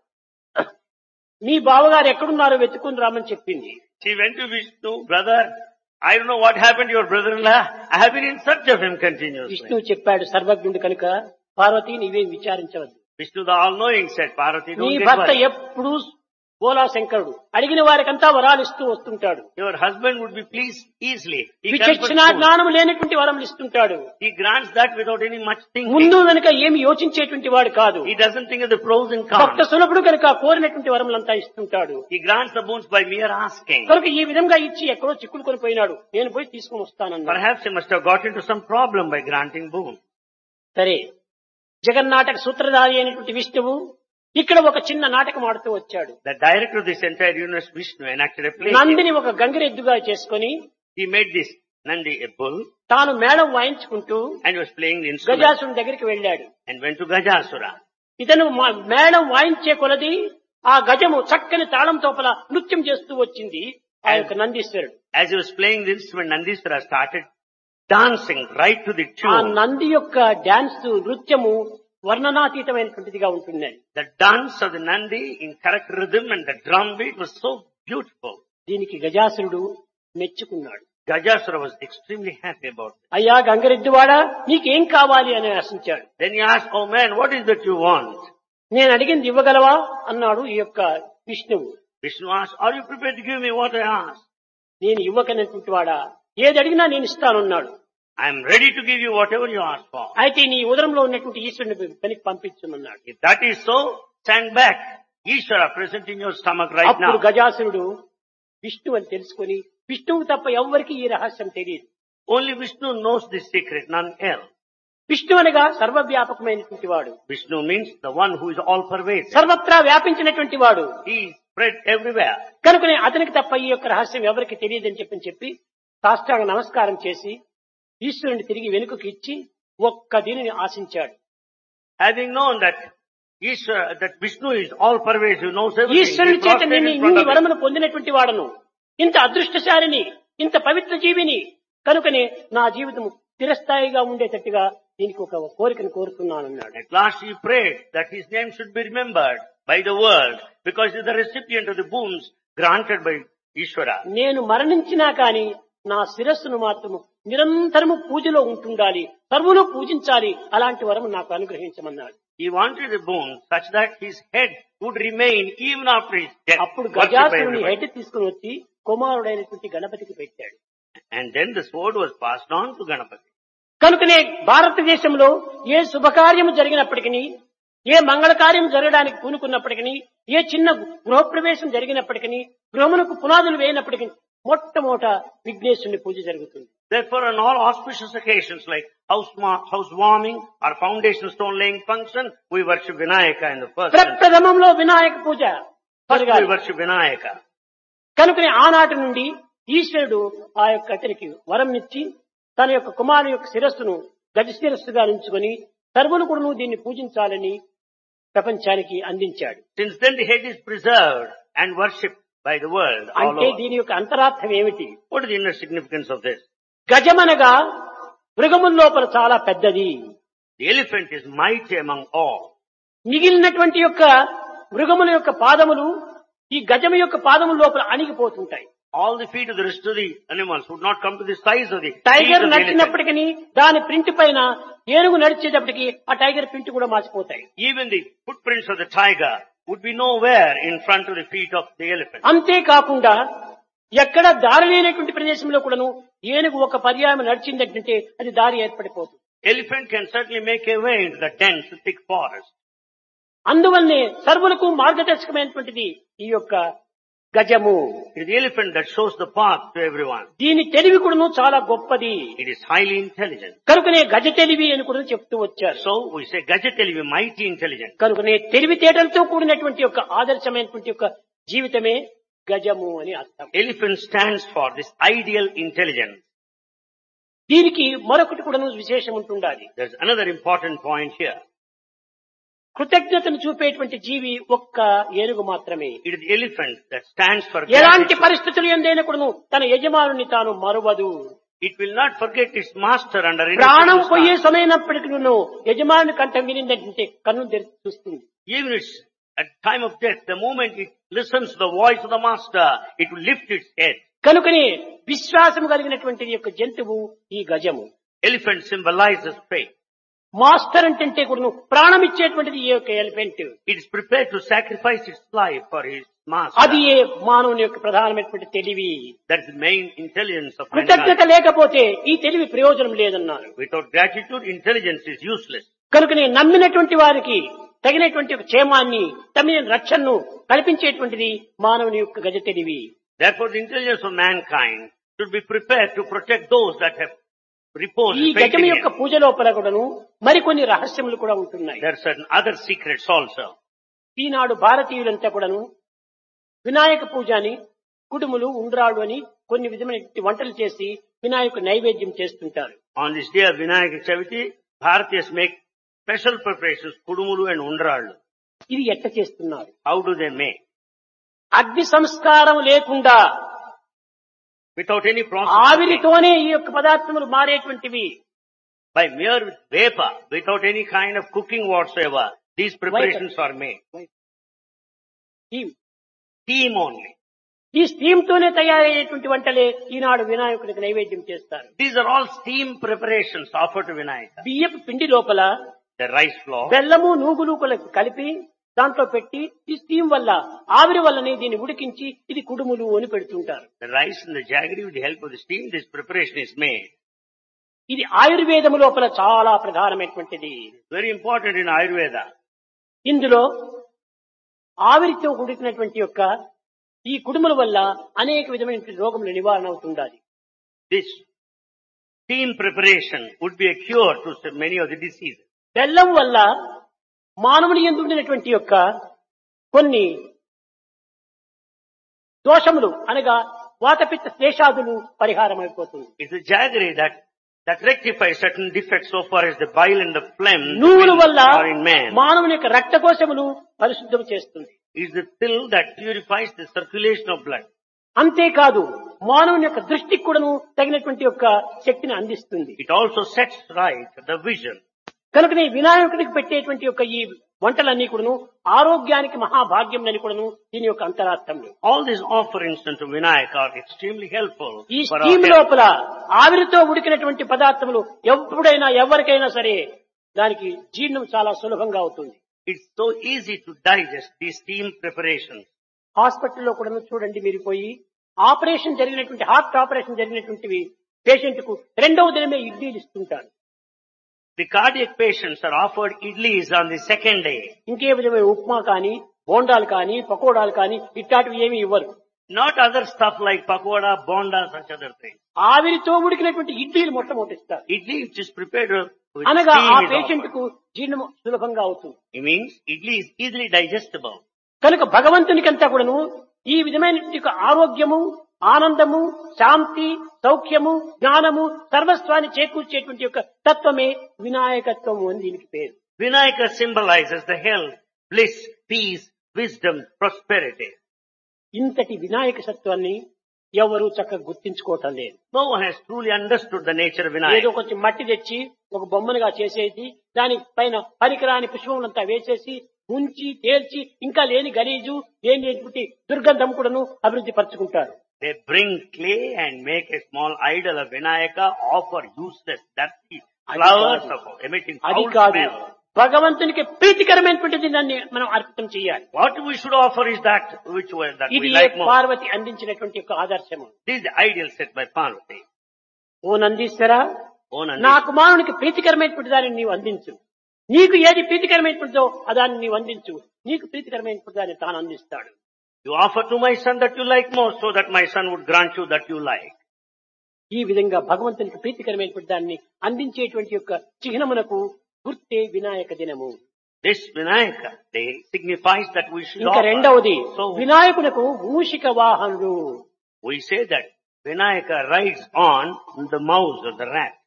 మీ బావగారు ఎక్కడున్నారో వెతుకుని రామని చెప్పింది She went to Vishnu, brother, I don't know what happened to your brother-in-law. I have been in search of him continuously. విష్ణువు చెప్పాడు సర్వజ్ఞుడు కనుక పార్వతి నీవేం విచారించవద్దు Vishnu the all-knowing said, Parvati, నీ don't get భర్త worried. ఎప్పుడూ బోలా శంకరుడు అడిగిన వారికంతా వరాలు ఇస్తూ వస్తుంటాడు Your husband would be pleased easily. He, విచక్షణ confers boon. జ్ఞానం లేనటువంటి వరములు ఇస్తుంటాడు he grants that without any much thinking. ముందు వెనుక ఏమి యోచించేటువంటి వాడు కాదు He doesn't think of the pros and Bhakta cons. సులభుడు కనుక కోరినటువంటి వరములంతా ఇస్తుంటాడు He grants the boons by mere asking. కనుక ఈ విధంగా ఇచ్చి ఎక్కడో చిక్కులు పోయినాడు నేను పోయి తీసుకుని వస్తానన్నాడు Perhaps he must have got into some problem by granting boon. సరే జగన్నాటక సూత్రధారి అయినటువంటి విష్ణువు ఇక్కడ ఒక చిన్న నాటకం ఆడుతూ వచ్చాడు The director of this entire universe, Vishnu, enacted a play. Nandini ఒక గంగిరెద్దుగా చేసుకొని He made this Nandi a bull తాను మేళం వాయించుకుంటూ and was playing the instrument గజాసుని దగ్గరికి వెళ్ళాడు and went to Gajasura. ఇతను మా- మేళం వాయించే కొలది ఆ గజము చక్కని తాళం తోపల నృత్యం చేస్తూ వచ్చింది ఆ యొక్క నందీశ్వరుడు As he was playing the instrument, Nandiswara started dancing right to the ఆ tune. నంది యొక్క డాన్స్ నృత్యము వర్ణనాతీతమైనటువంటిదిగా ఉంటుంది The dance of the Nandi in correct rhythm and the drum beat was so beautiful. దీనికి గజాసురుడు మెచ్చుకున్నాడు Gajasura was extremely happy about it. అయ్యా గంగరెద్దువాడా నీకేం కావాలి అని ఆశించాడు Then he asked, oh man, what is that you want? నేను అడిగింది ఇవ్వగలవా అన్నాడు ఈ యొక్క విష్ణువు Vishnu asked, are you prepared to give me what I asked? నేను ఇవ్వకనటువంటి వాడా ఏది అడిగినా నేను ఇస్తానన్నాడు I am ready to give you whatever you ask for. అయితే నీ ఉదరంలో ఉన్నటువంటి ఈశ్వరుని పనికి పంపించమన్నాడు If that is so, stand back. Ishvara present in your stomach right అప్పుడు now. గజాసురుడు విష్ణువు అని తెలుసుకొని విష్ణువు తప్ప ఎవ్వరికి ఈ రహస్యం తెలియదు Only Vishnu knows this secret, none else. Vishnu అనగా సర్వవ్యాపకమైనటువంటి వాడు Vishnu means the one who is all pervasive. సర్వత్రా వ్యాపించినటువంటి వాడు He is spread everywhere. కనుకనే అతనికి తప్ప ఈ యొక్క రహస్యం ఎవరికి తెలియదని చెప్పని చెప్పి సాష్టాంగ నమస్కారం చేసి ఈశ్వరుని తిరిగి వెనుకకి ఇచ్చి ఒక్క దీనిని ఆశించాడు Having known that Ishvara, that Vishnu is all pervasive, knows everything. ఈశ్వరుని he చేత prostrated నేను in front ఇన్ని of him. వరమును పొందినటువంటి వాడను ఇంత అదృష్టశాలిని ఇంత పవిత్ర జీవిని కనుకనే నా జీవితం స్థిరస్థాయిగా ఉండేటట్టుగా దీనికి ఒక కోరికను కోరుతున్నానన్నాడు At last he prayed that his name should be remembered by the world because he is the recipient of the boons granted by Ishvara. నేను మరణించినా కాని నా శిరస్సును మాత్రము నిరంతరము పూజలో ఉంటుండాలి సర్వులు పూజించాలి అలాంటి వరము నాకు అనుగ్రహించమన్నాడు He wanted a boon such that his head would remain even after his death. అప్పుడు worshipped by గజాసురుని everybody. హెడ్ తీసుకుని వచ్చి కుమారుడైనటువంటి గణపతికి పెట్టాడు And then the sword was passed on to Ganapati. కనుకనే భారతదేశంలో ఏ శుభకార్యము జరిగినప్పటికీ ఏ మంగళ కార్యం జరగడానికి పూనుకున్నప్పటికీ ఏ చిన్న గృహప్రవేశం జరిగినప్పటికీ గృహమునకు పునాదులు వేయినప్పటికీ మొట్టమొదట విఘ్నేశ్వరుని పూజ జరుగుతుంది Therefore, on all auspicious occasions like house, ma- housewarming or foundation stone laying function, we worship Vinayaka in the first. instance. ప్రప్రథమంలో Vinayaka puja First we జరగాలి worship Vinayaka. కనుకనే ఆనాటి నుండి ఈశ్వరుడు ఆ యొక్క అతనికి వరం ఇచ్చి తన యొక్క కుమారుని యొక్క శిరస్సును గజ శిరస్సుగా నుంచుకొని సర్వులు కూడా దీన్ని పూజించాలని ప్రపంచానికి అందించాడు Since then the head is preserved and worshipped by the world all అంటే over. దీని యొక్క అంతరార్థం ఏమిటి What is the inner significance of this? గజమనగా మృగముల లోపల చాలా పెద్దది The elephant is mighty among all. మిగిలినటువంటి యొక్క మృగముల యొక్క పాదములు ఈ గజము యొక్క పాదముల లోపల అణిగిపోతుంటాయి All the feet of the rest of the animals would not come to the size of the feet tiger of the elephant. నడిచినప్పటికీ దాని ప్రింట్ పైన ఏనుగు నడిచేటప్పటికి ఆ టైగర్ ప్రింట్ కూడా మార్చిపోతాయి Even the footprints of the tiger would be nowhere in front of the feet of the elephant. అంతేకాకుండా ఎక్కడ దారి లేనటువంటి ప్రదేశంలో కూడాను ఏనుగు ఒక పర్యాయం నడిచిందంటే అది దారి ఏర్పడిపోతుంది Elephant can certainly make a way into the dense, thick forest. అందువల్లనే సర్వులకు మార్గదర్శకమైనటువంటిది ఈ యొక్క గజము It is the elephant that shows the path to everyone. దీని తెలివి కూడాను చాలా గొప్పది It is highly intelligent. కనుకనే గజ తెలివి అని కూడా చెప్తూ వచ్చారు So we say Gajatelivi, mighty intelligent. కనుకనే తెలివితేటలతో కూడినటువంటి యొక్క ఆదర్శమైనటువంటి యొక్క జీవితమే గజము అని అర్థం Elephant stands for this ideal intelligence. దీనికి మరొకటి కూడా విశేషం ఉంటుండాలి There's another important point here. కృతజ్ఞతను చూపేటువంటి జీవి ఒక్క ఏనుగు మాత్రమే It is the elephant that stands for ఎలాంటి gratitude. పరిస్థితులు ఎందైనా కూడాను తన యజమానుని తాను మరువదు It will not forget its master under any ప్రాణం పోయే circumstance. సమయమైనప్పటికీ యజమానుని కంఠం వినిందంటే కన్ను తెరిచి చూస్తుంది Even it's at time of death, the moment it listens to the voice of the master, it will lift its head. కనుకనే విశ్వాసం కలిగినటువంటి యొక్క జంతువు ఈ గజము Elephant symbolizes faith. మాస్టర్ అంటే కూడా ప్రాణం ఇచ్చేటువంటిది ఈ యొక్క elephant It is prepared to sacrifice its life for his master. అది ఏ మానవుని యొక్క ప్రధానమైనటువంటి తెలివి That's the main intelligence of కృతజ్ఞత mankind. లేకపోతే ఈ తెలివి ప్రయోజనం లేదన్నారు Without gratitude, intelligence is useless. కనుకనే నమ్మినటువంటి వారికి తగినటువంటి ఒక క్షేమాన్ని తమిన రక్షణను కల్పించేటువంటిది మానవుని యొక్క గజ తెలివి Therefore, the intelligence of mankind should be prepared to protect those that have reposed ఈ faith in గజం యొక్క him. పూజ లోపల కూడాను మరికొన్ని రహస్యములు కూడా ఉంటున్నాయి There are certain other secrets also. ఈనాడు భారతీయులంతా కూడాను వినాయక పూజ అని కుడుములు ఉండ్రాడు అని కొన్ని విధమైన వంటలు చేసి వినాయకు నైవేద్యం చేస్తుంటారు On this day of Vinayaka Chaviti, Bharatiyas make special preparations, kudumulu and undrallu. ఇది ఎట్ట చేస్తున్నారు How do they make? అగ్ని సంస్కారం లేకుండా Without any process. of cooking. ఆవిరితోనే ఈ యొక్క పదార్థములు మారేటువంటివి By mere vapor, without any kind of cooking whatsoever, these preparations are made. ఈ Steam only. ఈ స్టీమ్ తోనే తయారయ్యేటువంటి వంటలే ఈనాడు వినాయకుడికి నైవేద్యం చేస్తారు These are all steam preparations offered to Vinayaka. బియ్యపు పిండి లోపల The rice flour, బెల్లము నూగులు కొల- కలిపి దాంట్లో పెట్టి ఈ స్టీమ్ వల్ల ఆవిరి వల్లనే దీన్ని ఉడికించి ఇది కుడుములు అని పెడుతుంటారు the rice and the jaggery with the help of the steam, this preparation is made. ఇది ఆయుర్వేదము లోపల చాలా ప్రధానమైనటువంటిది Very important in Ayurveda. ఇందులో ఆవిరితో ఉడికినటువంటి యొక్క ఈ కుడుముల వల్ల అనేక విధమైన రోగములు నివారణ అవుతుండాలి This steam preparation would be a cure to many of the diseases. బెల్లం వల్ల మానవుని ఎందు ఉండినటువంటి యొక్క కొన్ని దోషములు అనగా వాతపిత్త శేషాదులు పరిహారం అయిపోతుంది It's the jaggery that, that rectifies certain defects so far as the bile and the phlegm నువ్వుల వల్ల are in man. మానవుని యొక్క రక్తకోశములు పరిశుద్ధం చేస్తుంది It's the pill that purifies the circulation of blood. అంతేకాదు మానవుని యొక్క దృష్టికి కూడాను తగినటువంటి యొక్క శక్తిని అందిస్తుంది It also sets right the vision. కనుకనే వినాయకుడికి పెట్టేటువంటి యొక్క ఈ వంటలన్నీ కూడాను ఆరోగ్యానికి మహాభాగ్యం అని కూడాను దీని యొక్క అంతరార్థంలో All these offerings unto Vinayak are extremely helpful ఈ for our స్టీమ్ health. లోపల ఆవిరితో ఉడికినటువంటి పదార్థములు ఎప్పుడైనా ఎవరికైనా సరే దానికి జీర్ణం చాలా సులభంగా అవుతుంది It's so easy to digest these steam preparations. హాస్పిటల్లో కూడా చూడండి మీరు పోయి ఆపరేషన్ జరిగినటువంటి హార్ట్ ఆపరేషన్ జరిగినటువంటివి పేషెంట్ కు రెండవ దినమే ఇడ్లీలు ఇస్తుంటారు The cardiac patients are offered idlis on the second day. ఇంకే విధమైన ఉప్మా కానీ బోండాలు కానీ పకోడాలు కానీ ఇట్లాంటివి ఏమీ ఇవ్వరు Not other stuff like pakoda, bonda, such other things. ఆవిరితో ఉడికినటువంటి ఇడ్లీలు మొట్టమొదటి ఇస్తారు Idli which is prepared with అనగా steam ఆ is పేషెంట్ offered. కు జీర్ణం సులభంగా అవుతుంది It means idli is easily digestible. కనుక భగవంతునికంతా కూడాను ఈ విధమైనటువంటి యొక్క ఆరోగ్యము ఆనందము శాంతి సౌఖ్యము జ్ఞానము సర్వస్వాన్ని చేకూర్చేటువంటి యొక్క తత్వమే వినాయకత్వము అని దీనికి పేరు Vinayaka symbolizes the health, bliss, peace, wisdom, prosperity. ఇంతటి వినాయక సత్వాన్ని ఎవరు చక్కగా గుర్తించుకోవటం లేదు No one has truly understood the nature of ఏదో Vinayaka. కొంచెం మట్టి తెచ్చి ఒక బొమ్మనుగా చేసేసి దాని పైన పరికరాని పుష్పములంతా వేసేసి ఉంచి తేల్చి ఇంకా లేని గలీజు లేని దుర్గంధం కూడాను అభివృద్ధి పరుచుకుంటారు They bring clay and make a small idol of Vinayaka, offer useless, dirty అది flowers కాదు. of emitting అది foul కాదు smell. భగవంతునికి ప్రీతికరమైనటువంటిది దాన్ని మనం అర్పితం చేయాలి What we should offer is that which was that ఇది we like more. పార్వతి అందించినటువంటి ఒక ఆదర్శము This is the ideal set by Parvati. Oh నందీశ్వరా Oh Nandi, నా కుమారునికి ప్రీతికరమైనటువంటి దానిని నీవు అందించు నీకు ఏది ప్రీతికరమైనటువంటిదో ఆ దాన్ని నీవు అందించు నీకు ప్రీతికరమైనటువంటి దాన్ని తాను అందిస్తాడు you offer to my son that you like more so that my son would grant you that you like. ఈ విధంగా భగవంతునికి ప్రీతికరమైనటువంటి దాన్ని అందించేటువంటి యొక్క చిహ్నమునకు గుర్తే వినాయక దినము This Vinayaka day signifies that we should ఇంకా offer. రెండవది So వినాయకునకు Mushika వాహనుడు we say that Vinayaka rides on the mouse or the rat.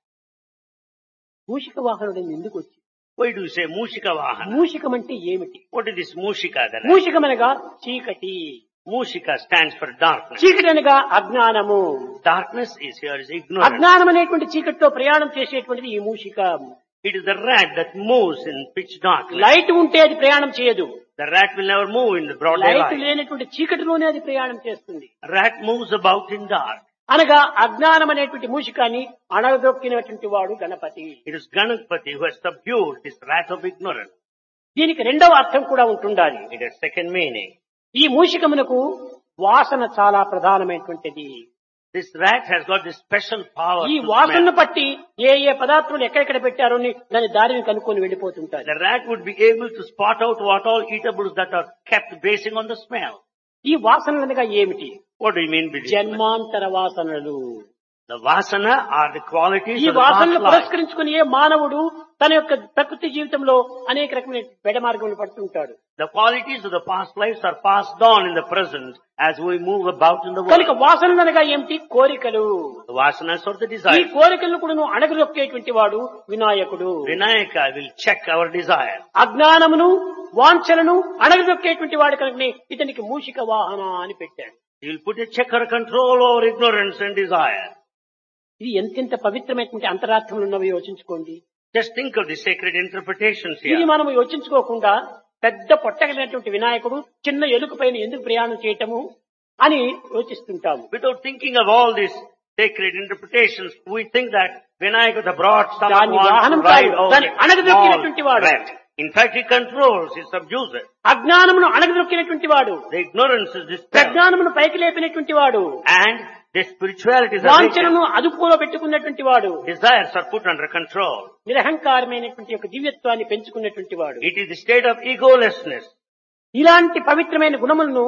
మూషిక వాహనుడు అని ఎందుకు వచ్చి Why do you say Mushika Vahana? మూషికం అంటే ఏమిటి What is this Mushika? The rat? మూషికమనగా చీకటి Mushika stands for darkness. చీకటి అనగా అజ్ఞానము Darkness is here is ignorance. అజ్ఞానం అనేటువంటి చీకటితో ప్రయాణం చేసేటువంటిది ఈ మూషిక It is the rat that moves in pitch darkness. Light ఉంటే అది ప్రయాణం చేయదు The rat will never move in the broad light daylight. లేనటువంటి చీకటిలోనే అది ప్రయాణం చేస్తుంది Rat moves about in dark. అనగా అజ్ఞానం అనేటువంటి మూషికాన్ని అణగదొక్కినటువంటి వాడు Ganapati It is Ganapati who has subdued this rat of ignorance. దీనికి రెండవ అర్థం కూడా ఉంటుండాలి It has second meaning. ఈ మూషికమునకు వాసన చాలా ప్రధానమైనటువంటిది This rat has got this special power ఈ to వాసనను smell. బట్టి ఏ ఏ పదార్థములు ఎక్కడెక్కడ పెట్టారో అని దాని దారిని కనుక్కొని వెళ్ళిపోతుంటారు The rat would be able to spot out what all eatables that are kept basing on the smell. ఈ వాసనలు అనగా ఏమిటి What do you mean by this? జన్మాంతర వాసనలు The vasana are the qualities ఈ of the past వాసనలు life. పురస్కరించుకుని ఏ మానవుడు తన యొక్క ప్రకృతి జీవితంలో అనేక రకమైన బెడ మార్గములు పడుతుంటాడు The qualities of the past lives are passed on in the present as we move about in the కనుక world. వాసనలు అనగా ఏమిటి కోరికలు The vasanas are the ఈ desires. కోరికలను కూడా నువ్వు అణగదొక్కేటువంటి వాడు వినాయకుడు Vinayaka will check our desire. అజ్ఞానమును వాంఛలను అణగదొక్కేటువంటి వాడు కనుకనే ఇతనికి మూషిక వాహన అని పెట్టాడు He will put a checker control over ignorance and desire. ఇది ఎంతెంత పవిత్రమైనటువంటి అంతరార్థములు ఉన్నవి యోచించుకోండి Just think of the sacred interpretations ఇది here. మనం యోచించుకోకుండా పెద్ద పొట్టగలిగినటువంటి వినాయకుడు చిన్న ఎలుక పైన ఎందుకు ప్రయాణం చేయటము అని యోచిస్తుంటాము Without thinking of all these sacred interpretations, we think that Vinayaka the broad stomach దాన్ని wants వాహనం to ride కాదు, over దాన్ని a అణగదొక్కినటువంటి small వాడు. rat. In fact, he controls, he subdues it. అజ్ఞానమును అణగదొక్కినటువంటి వాడు The ignorance is dispelled. ప్రజ్ఞానమును పైకి లేపినటువంటి వాడు And the spirituality is awakened. వాంఛనను అదుపులో పెట్టుకున్నటువంటి వాడు Desires are put under control. నిరహంకారమైనటువంటి యొక్క దివ్యత్వాన్ని పెంచుకున్నటువంటి వాడు It is the state of egolessness. ఇలాంటి పవిత్రమైన గుణములను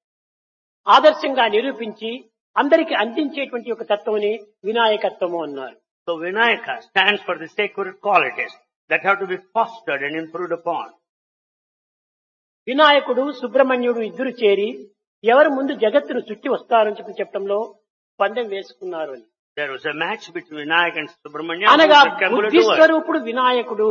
ఆదర్శంగా నిరూపించి అందరికి అందించేటువంటి ఒక తత్వముని వినాయకత్వము అన్నారు So Vinayaka stands for the sacred qualities that have to be fostered and improved upon. వినాయకుడు సుబ్రహ్మణ్యుడు ఇద్దరు చేరి ఎవరు ముందు జగత్తును చుట్టి వస్తారని చెప్పి చెప్పడంలో పందెం వేసుకున్నారు అని There was a match between Vinayak and Subramanya. అనగా who was బుద్ధి capable to work. స్వరూపుడు వినాయకుడు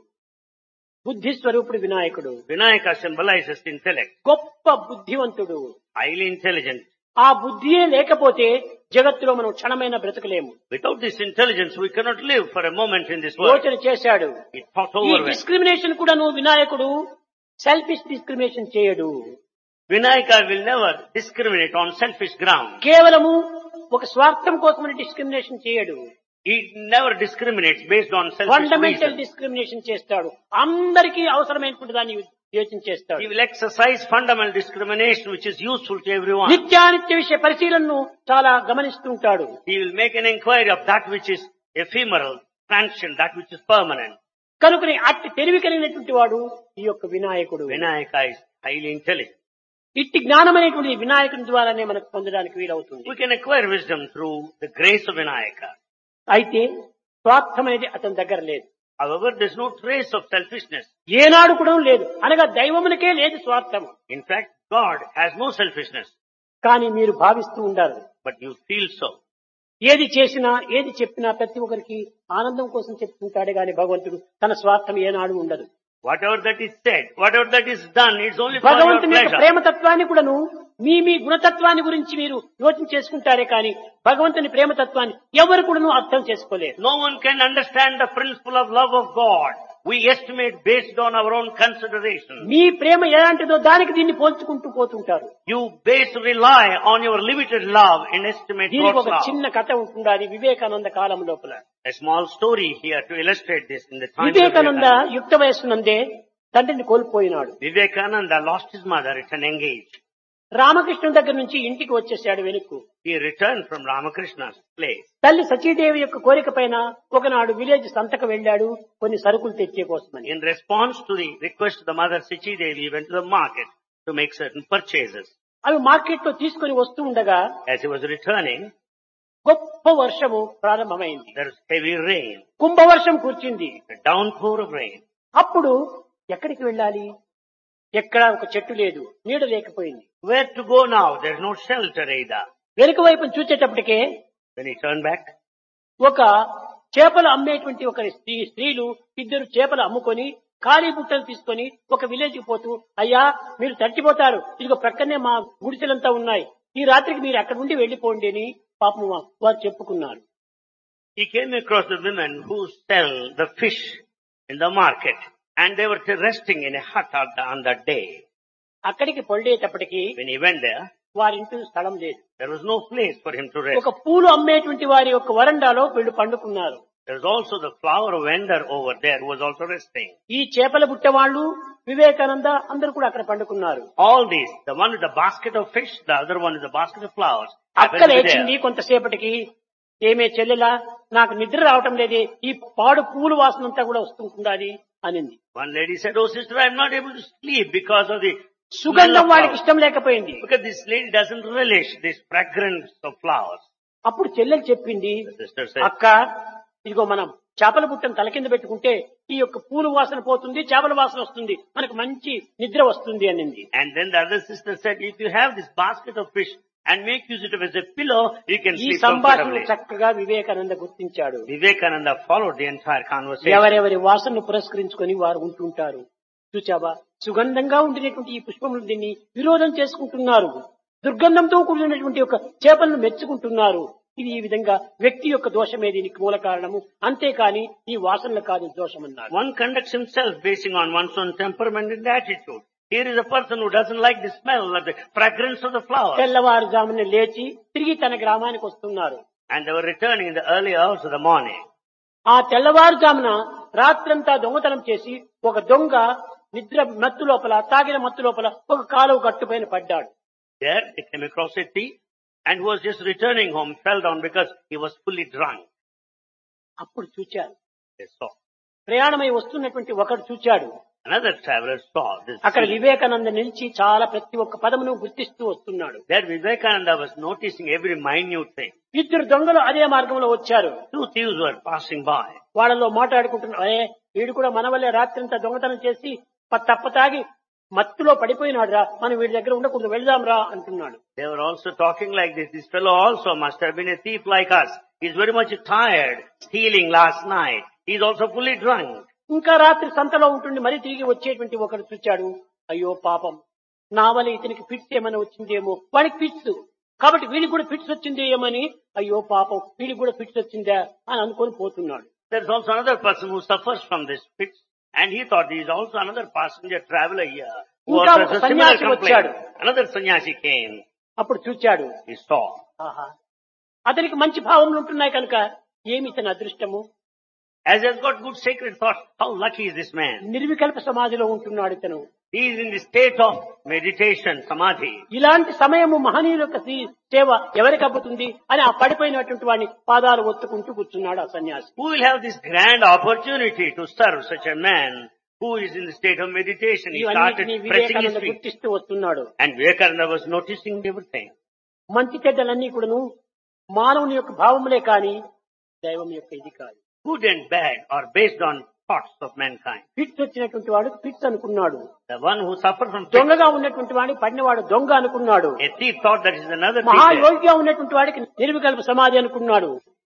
బుద్ధి స్వరూపుడు వినాయకుడు Vinayaka symbolizes intellect, గొప్ప బుద్ధివంతుడు highly intelligent. ఆ బుద్ధియే లేకపోతే జగత్తులో మనం క్షణమైన బ్రతకలేము Without this intelligence, we cannot live for a moment in this world. యోచన చేశాడు He thought ఈ over well. డిస్క్రిమినేషన్ కూడా నువ్వు వినాయకుడు సెల్ఫిష్ డిస్క్రిమినేషన్ చేయడు Vinayaka will never discriminate on selfish ground. కేవలము ఒక స్వార్థం కోసమని డిస్క్రిమినేషన్ చేయడు He never discriminates based on selfish fundamental reasons. Discrimination చేస్తాడు అందరికీ అవసరమైనటువంటి దాన్ని యోచన చేస్తాడు He will exercise fundamental discrimination which is useful to everyone. నిత్యానిత్య విషయ పరిశీలనను చాలా గమనిస్తుంటాడు He will make an inquiry of that which is ephemeral, transient, that which is permanent. కనుకని అట్టి తెలివి కలిగినటువంటి వాడు ఈ యొక్క వినాయకుడు Vinayaka is highly intelligent. ఇట్టి జ్ఞానం అనేటువంటి వినాయకుని ద్వారానే మనకు పొందడానికి వీలవుతుంది We can acquire wisdom through the grace of Vinayaka. అయితే స్వార్థం అనేది అతని దగ్గర లేదు However, there's no trace of selfishness. ఏనాడు కూడా లేదు అనగా దైవమునికే లేదు స్వార్థం In fact, God has no selfishness, కానీ మీరు భావిస్తూ ఉండాలి but you feel so. ఏది చేసినా ఏది చెప్పినా ప్రతి ఒక్కరికి ఆనందం కోసం చెప్తుంటాడే గాని భగవంతుడు తన స్వార్థం ఏనాడు ఉండదు Whatever that is said, whatever that is done, it's only for your భగవంతుని యొక్క pleasure. ప్రేమతత్వాన్ని కూడాను మీ మీ గుణతత్వాన్ని గురించి మీరు యోచన చేసుకుంటారే కానీ భగవంతుని ప్రేమతత్వాన్ని ఎవరు కూడాను అర్థం చేసుకోలేరు No one can understand the principle of love of God. We estimate based on our own consideration. మీ ప్రేమ ఎలాంటిదో దానికి దీన్ని పోల్చుకుంటూ పోతుంటారు You base rely on your limited love and estimate దీనికి God's ఒక love. చిన్న కథ ఉంటుంది అది వివేకానంద కాలం లోపల A small story here to illustrate this in the time of Vivekananda Vivekananda. యుక్త వయస్సునందే తండ్రిని కోల్పోయినాడు Vivekananda lost his mother at an young age. రామకృష్ణుడి దగ్గర నుంచి ఇంటికి వచ్చేసాడు వెనుక్కు He returned from Ramakrishna's place. తల్లి సచీదేవి యొక్క కోరిక పైన ఒకనాడు విలేజ్ సంతకు వెళ్ళాడు కొన్ని సరుకులు తెచ్చే కోసమని In response to the request of the mother Sichi Devi, he went to the market to make certain purchases. అవి మార్కెట్ లో తీసుకుని వస్తూ ఉండగా As he was returning, గొప్ప వర్షము ప్రారంభమైంది there was heavy rain, కుంభవర్షం కూర్చుంది a downpour of rain. అప్పుడు ఎక్కడికి వెళ్ళాలి ఎక్కడ ఒక చెట్టు లేదు నీడ లేకపోయింది Where to go now? There's no shelter either. వెనుక వైపు చూసేటప్పటికే When he turned back, ఒక చేపలు అమ్మేటువంటి ఒక స్త్రీ స్త్రీలు ఇద్దరు చేపలు అమ్ముకొని ఖాళీ బుట్టలు తీసుకొని ఒక విలేజ్ కి పోతూ అయ్యా మీరు తట్టిపోతారు ఇదిగో ప్రక్కనే మా గుడిసెలంతా ఉన్నాయి ఈ రాత్రికి మీరు అక్కడ నుండి వెళ్లిపోండి అని పాపం వా- వారు చెప్పుకున్నారు he came across the women who sell the fish in the market and they were resting in a hut on the- on that day. అక్కడికి పొండేటప్పటికి When he went there, వారింటి స్థలం లేదు there was no place for him to rest. ఒక పూలు అమ్మేటువంటి వారి యొక్క వరండాలో వీళ్ళు పండుకున్నారు There was also the flower vendor over there who was also resting. ఈ చేపల బుట్ట వాళ్ళు వివేకానంద అందరూ కూడా అక్కడ పండుకున్నారు All these, the one with the basket of fish, the other one with the basket of flowers, happened అక్క to be లేచింది there. కొంతసేపటికి ఏమే చెల్లెలా నాకు నిద్ర రావటం లేదే ఈ పాడు పూలు వాసన అంతా కూడా వస్తుంటుండాలి అనింది One lady said, oh sister, I'm not able to sleep because of the smell సుగంధం of వాడికి flowers. ఇష్టం లేకపోయింది Because this lady doesn't relish this fragrance of flowers. అప్పుడు చెల్లెలు చెప్పింది The sister said, అక్క ఇదిగో మనం చేపల బుట్టను తల కింద పెట్టుకుంటే ఈ యొక్క పూలు వాసన పోతుంది చేపల వాసన వస్తుంది మనకు మంచి నిద్ర వస్తుంది అనింది and then the other sister said, if you have this basket of fish and make use of it as a pillow, you can ఈ sleep సంభాషణ comfortably. చక్కగా వివేకానంద గుర్తించాడు Vivekananda followed the entire conversation. ఎవరెవరి వాసనను పురస్కరించుకొని వారు ఉంటుంటారు చూచావా సుగంధంగా ఉండినటువంటి ఈ పుష్పములు దీన్ని విరోధం చేసుకుంటున్నారు దుర్గంధంతో కూడినటువంటి ఒక చేపలను మెచ్చుకుంటున్నారు ఇది ఈ విధంగా వ్యక్తి యొక్క దోషమే దీనికి మూల కారణము అంతేకాని ఈ వాసనలు కాదు దోషమన్నారు One conducts himself basing on one's own temperament and attitude. Here is a person who doesn't like the smell or the fragrance of the flower. తెల్లవారుజామున లేచి తిరిగి తన గ్రామానికి వస్తున్నారు And they were returning in the early hours of the morning. ఆ తెల్లవారుజామున రాత్రంతా దొంగతనం చేసి ఒక దొంగ నిద్ర మత్తు లోపల తాగిన మత్తు లోపల ఒక కాలువ గట్టుపైన పడ్డాడు There they came across a thief and who was just returning home, fell down because he was fully drunk. అప్పుడు చూచారు They saw. ప్రయాణమై వస్తున్నటువంటి ఒకడు చూచాడు Another traveler saw this. అక్కడ thief. వివేకానంద నిలిచి చాలా ప్రతి ఒక్క పదమును గుర్తిస్తూ వస్తున్నాడు There Vivekananda was noticing every minute thing. ఇద్దరు దొంగలు అదే మార్గంలో వచ్చారు Two thieves were passing by. వాళ్ళలో మాట్లాడుకుంటున్నారు అరే వీడు కూడా మన వల్లే రాత్రంతా దొంగతనం చేసి ప- తప్ప తాగి మత్తులో పడిపోయినాడు రా మనం వీడి దగ్గర ఉండకూడదు వెళ్దాం రా అంటున్నాడు They were also talking like this. This fellow also must have been a thief like us. He's very much tired, stealing last night. He's also fully drunk. ఇంకా రాత్రి సంతలో ఉంటుండి మరీ తిరిగి వచ్చేటువంటి ఒకడు చూచాడు అయ్యో పాపం నా వల్ల ఇతనికి ఫిట్స్ ఏమైనా వచ్చిందేమో వాడికి ఫిట్స్ కాబట్టి వీడికి కూడా ఫిట్స్ వచ్చిందేమని అయ్యో పాపం వీడికి కూడా ఫిట్స్ వచ్చిందా అని అనుకొని పోతున్నాడు There's also another person who suffers from this fits. And he thought he's also another passenger traveler here. Who ఇంకా also ఒక has a similar సన్యాసి complaint. వచ్చాడు. Another sannyasi came. అప్పుడు చూచాడు He saw. ఆహా అతనికి మంచి భావములు ఉంటున్నాయి కనుక ఏమి ఇతని అదృష్టము As he has got good sacred thoughts, how lucky is this man? నిర్వికల్ప సమాధిలో ఉంటున్నాడు ఇతను He is in the state of meditation, samadhi. ఇలాంటి సమయము మహనీయుల యొక్క సీ- సేవ ఎవరికి అబ్బుతుంది అని ఆ పడిపోయినటువంటి వాడిని పాదాలు ఒత్తుకుంటూ కూర్చున్నాడు ఆ సన్యాసి Who will have this grand opportunity to serve such a man who is in the state of meditation? He started ఇవన్నిటినీ pressing his వివేకానంద feet. గుర్తిస్తూ వస్తున్నాడు And Vivekananda was noticing everything. మంచి చెడ్డలన్నీ కూడాను మానవుని యొక్క భావములే కాని దైవం యొక్క ఇది కాదు Good and bad are based on thoughts of mankind. Fits వచ్చినటువంటి వాడు ఫిట్స్ అనుకున్నాడు The one who suffers from fits, దొంగగా ఉన్నటువంటి వాడిని పడినవాడు దొంగ అనుకున్నాడు a thief thought that is another thief. there. మహాయోగిగా ఉన్నటువంటి వాడికి నిర్వికల్ప సమాధి అనుకున్నాడు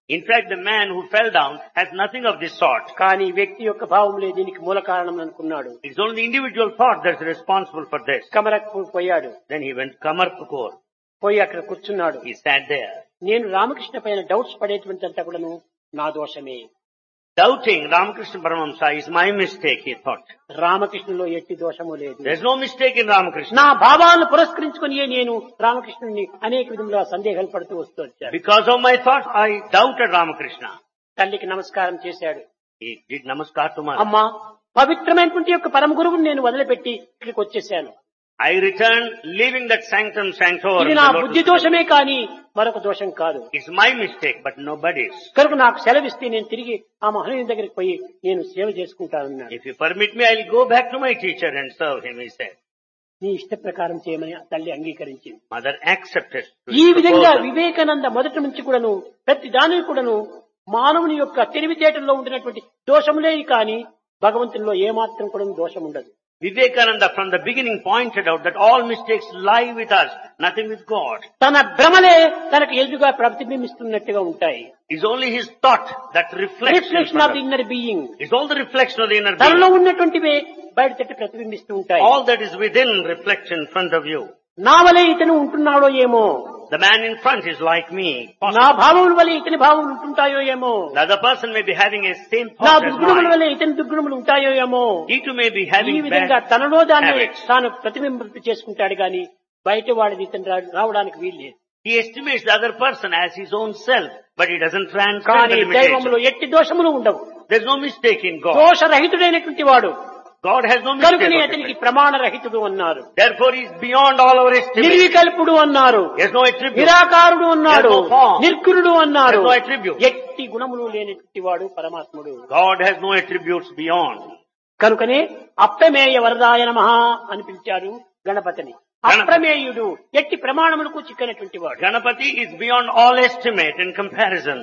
In fact, the man who fell down has nothing of this sort. కానీ వ్యక్తి యొక్క భావంలో దీనికి మూల కారణం అనుకున్నాడు It's only the individual thought that's responsible for this. కమరకు పోయాడు Then he went to Kamarpur. పోయి అక్కడ కూర్చున్నాడు He sat there. నేను రామకృష్ణ పైన డౌట్స్ పడేటువంటి అంతా కూడాను నా దోషమే Doubting Ramakrishna Paramahamsa is my mistake, he thought. రామకృష్ణలో ఎట్టి దోషము లేదు There's no mistake in Ramakrishna. నా భావాలను పురస్కరించుకుని నేను రామకృష్ణుని అనేక విధంగా సందేహాలు పడుతూ వస్తూ వచ్చాను Because of my thought, I doubted Ramakrishna. తల్లికి నమస్కారం చేశాడు He did namaskar to mother. అమ్మా పవిత్రమైనటువంటి యొక్క పరమ గురువుని నేను వదిలిపెట్టి ఇక్కడికి వచ్చేసాను I returned, leaving that sanctum sanctorum. ఇది నా the lotus బుద్ధి feet. దోషమే కానీ మరొక దోషం కాదు It's my mistake, but nobody's. కనుక నాకు సెలవిస్తే నేను తిరిగి ఆ మహనీయుని దగ్గరికి పోయి నేను సేవ చేసుకుంటానన్నాడు If you permit me, I'll go back to my teacher and serve him, he said. నీ ఇష్ట ప్రకారం చేయమని ఆ తల్లి అంగీకరించింది Mother accepted. to ఈ his విధంగా proposal. వివేకానంద మొదటి నుంచి కూడాను ప్రతి దానికి కూడాను మానవుని యొక్క తెలివితేటల్లో ఉండినటువంటి దోషములే కానీ భగవంతునిలో ఏమాత్రం కూడా దోషం ఉండదు Vivekananda from the beginning pointed out that all mistakes lie with us, nothing with God. తన భ్రమలే తనకు ఎదురుగా ప్రతిబింబిస్తున్నట్టుగా ఉంటాయి It's only his thought that reflects. in reflection front of of the us. Inner being It's all the reflection of the inner తనలో being. ఉన్నటువంటివే బయట తట్టి ప్రతిబింబిస్తూ ఉంటాయి All that is within reflects in front of you. నా వలే ఇతను ఉంటున్నాడో ఏమో The man in front is like me. నా భావముల వల్ల ఇతని భావములు ఉంటుంటాయో ఏమో The other person may be having a same నా thought as దుర్గుణముల mine. వల్ల ఇతని దుర్గుణములు ఉంటాయో ఏమో He too may be ఈ having విధంగా bad తనలో దాన్ని habits. తాను ప్రతిబింబింప చేసుకుంటాడు గాని బయట వాడిది ఇతను రా- రావడానికి వీల్లేదు He estimates the other person as his own self, but he doesn't transcend the కానీ దైవంలో limitation. ఎట్టి దోషములు ఉండవు There's no mistake in God. దోషరహితుడైనటువంటి వాడు God has no mistake. కనుకనే of అతనికి it. ప్రమాణ రహితుడు అన్నారు Therefore, he is beyond all our estimate. నిర్వికల్పుడు అన్నారు He has no attribute. నిరాకారుడు అన్నాడు There's no form. నిర్గురుడు అన్నాడు There's no attribute. ఎట్టి గుణములు లేనటువంటి వాడు పరమాత్ముడు God has no attributes beyond. కనుకనే అప్రమేయ వరదాయ నమః అని పిలిచారు గణపతిని అప్రమేయుడు ఎట్టి ప్రమాణములకు చిక్కనటువంటి వాడు Ganapati is beyond all estimate and comparison.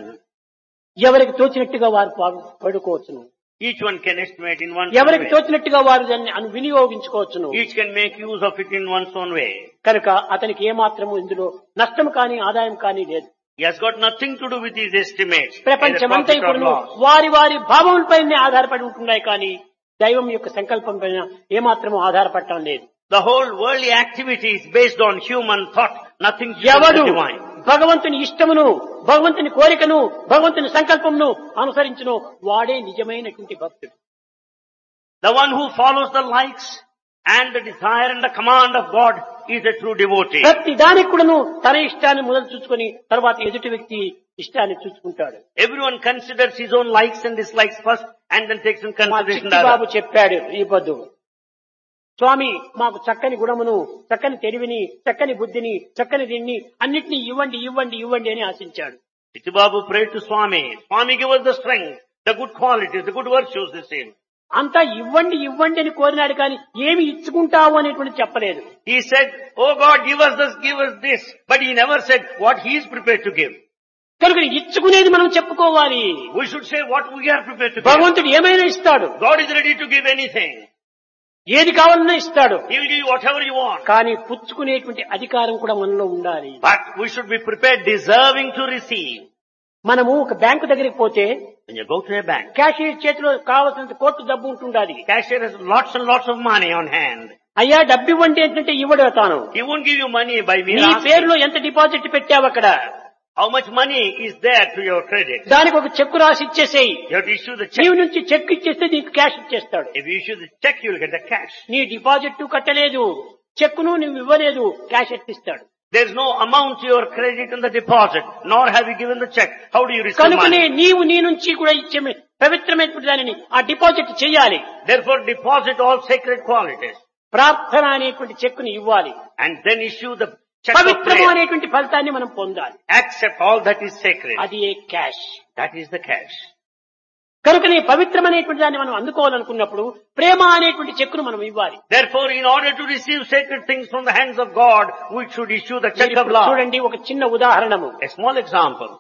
ఎవరికి తోచినట్టుగా వారు పాడు- పడుకోవచ్చును Each one can estimate in one's own ఎవరికి way. తోచినట్టుగా వారు దాన్ని అను వినియోగించుకోవచ్చును Each can make use of it in one's own way. కనుక అతనికి ఏమాత్రము ఇందులో నష్టం కానీ ఆదాయం కానీ లేదు He has got nothing to do with his estimates. either ప్రపంచమంతా profit or ఇప్పుడు loss. వారి వారి భావములపైనే ఆధారపడి ఉంటున్నాయి కానీ దైవం యొక్క సంకల్పం పైన ఏమాత్రము ఆధారపడటం లేదు The whole worldly activity is based on human thought, nothing to do with ఎవడు the divine. భగవంతుని ఇష్టమును భగవంతుని కోరికను భగవంతుని సంకల్పమును అనుసరించును వాడే నిజమైనటువంటి భక్తుడు The one who follows the likes and the desire and the command of God is a true devotee. ప్రతి దానికి కూడాను తన ఇష్టాన్ని మొదలు చూసుకొని తర్వాత ఎదుటి వ్యక్తి ఇష్టాన్ని చూసుకుంటాడు Everyone considers his own likes and dislikes first and then takes in మా consideration the చిట్టి బాబు other. చెప్పాడు ఈ పొద్దు స్వామి మాకు చక్కని గుణమును చక్కని తెలివిని చక్కని బుద్ధిని చక్కని దీన్ని అన్నిటినీ ఇవ్వండి ఇవ్వండి ఇవ్వండి అని ఆశించాడు Chittababu prayed to Swami. Swami give us the strength, the good qualities, the good virtues, the same. అంతా ఇవ్వండి ఇవ్వండి అని కోరినాడు కానీ ఏమి ఇచ్చుకుంటావు అనేటువంటి చెప్పలేదు He said, Oh God, give us this, give us this. But he never said what he is prepared to give. కనుక ఇచ్చుకునేది మనం చెప్పుకోవాలి We should say what we are prepared to give. భగవంతుడు ఏమైనా ఇస్తాడు God is ready to give anything. ఏది కావాలన్నా ఇస్తాడు He will give you whatever you want. కానీ పుచ్చుకునేటువంటి అధికారం కూడా మనలో ఉండాలి But we should be prepared, deserving to receive. మనము ఒక బ్యాంకు దగ్గరికి పోతే When you go to a bank, cashier చేతిలో కావాల్సినంత కోట్లు డబ్బు ఉంటుండాలి cashier has lots and lots of money on hand. అయ్యా డబ్బు ఇవ్వండి ఏంటంటే ఇవ్వడు తాను He won't give you money by నీ mere asking. పేరులో ఎంత డిపాజిట్ పెట్టావు అక్కడ How much money is there to your credit? దానికి ఒక చెక్కు రాసి ఇచ్చేసేయి You have to issue the check. నీవు నుంచి చెక్ ఇచ్చేస్తే నీకు క్యాష్ ఇచ్చేస్తాడు If you issue the check, you will get the cash. నీ డిపాజిట్ కట్టలేదు చెక్కును నువ్వు ఇవ్వలేదు క్యాష్ ఎత్తిస్తాడు There is no amount to your credit in the deposit, nor have you given the check. How do you receive కనుకనే money? నీవు నీ నుంచి కూడా ఇచ్చే పవిత్రమైనటువంటి దానిని ఆ డిపాజిట్ చేయాలి Therefore, deposit all sacred qualities ప్రార్థన అనేటువంటి చెక్కుని ఇవ్వాలి and then issue the check of పవిత్రము prayer. అనేటువంటి ఫలితాన్ని మనం పొందాలి Accept all that is sacred. అది ఏ cash That is the cash. కనుకనే పవిత్రమైనటువంటి దాన్ని మనం అందుకోవాలనుకున్నప్పుడు ప్రేమ అనేటువంటి చెక్కును మనం ఇవ్వాలి Therefore, in order to receive sacred things from the hands of God, we should issue the check మీరు of ఇప్పుడు love. చూడండి ఒక చిన్న ఉదాహరణము A small example.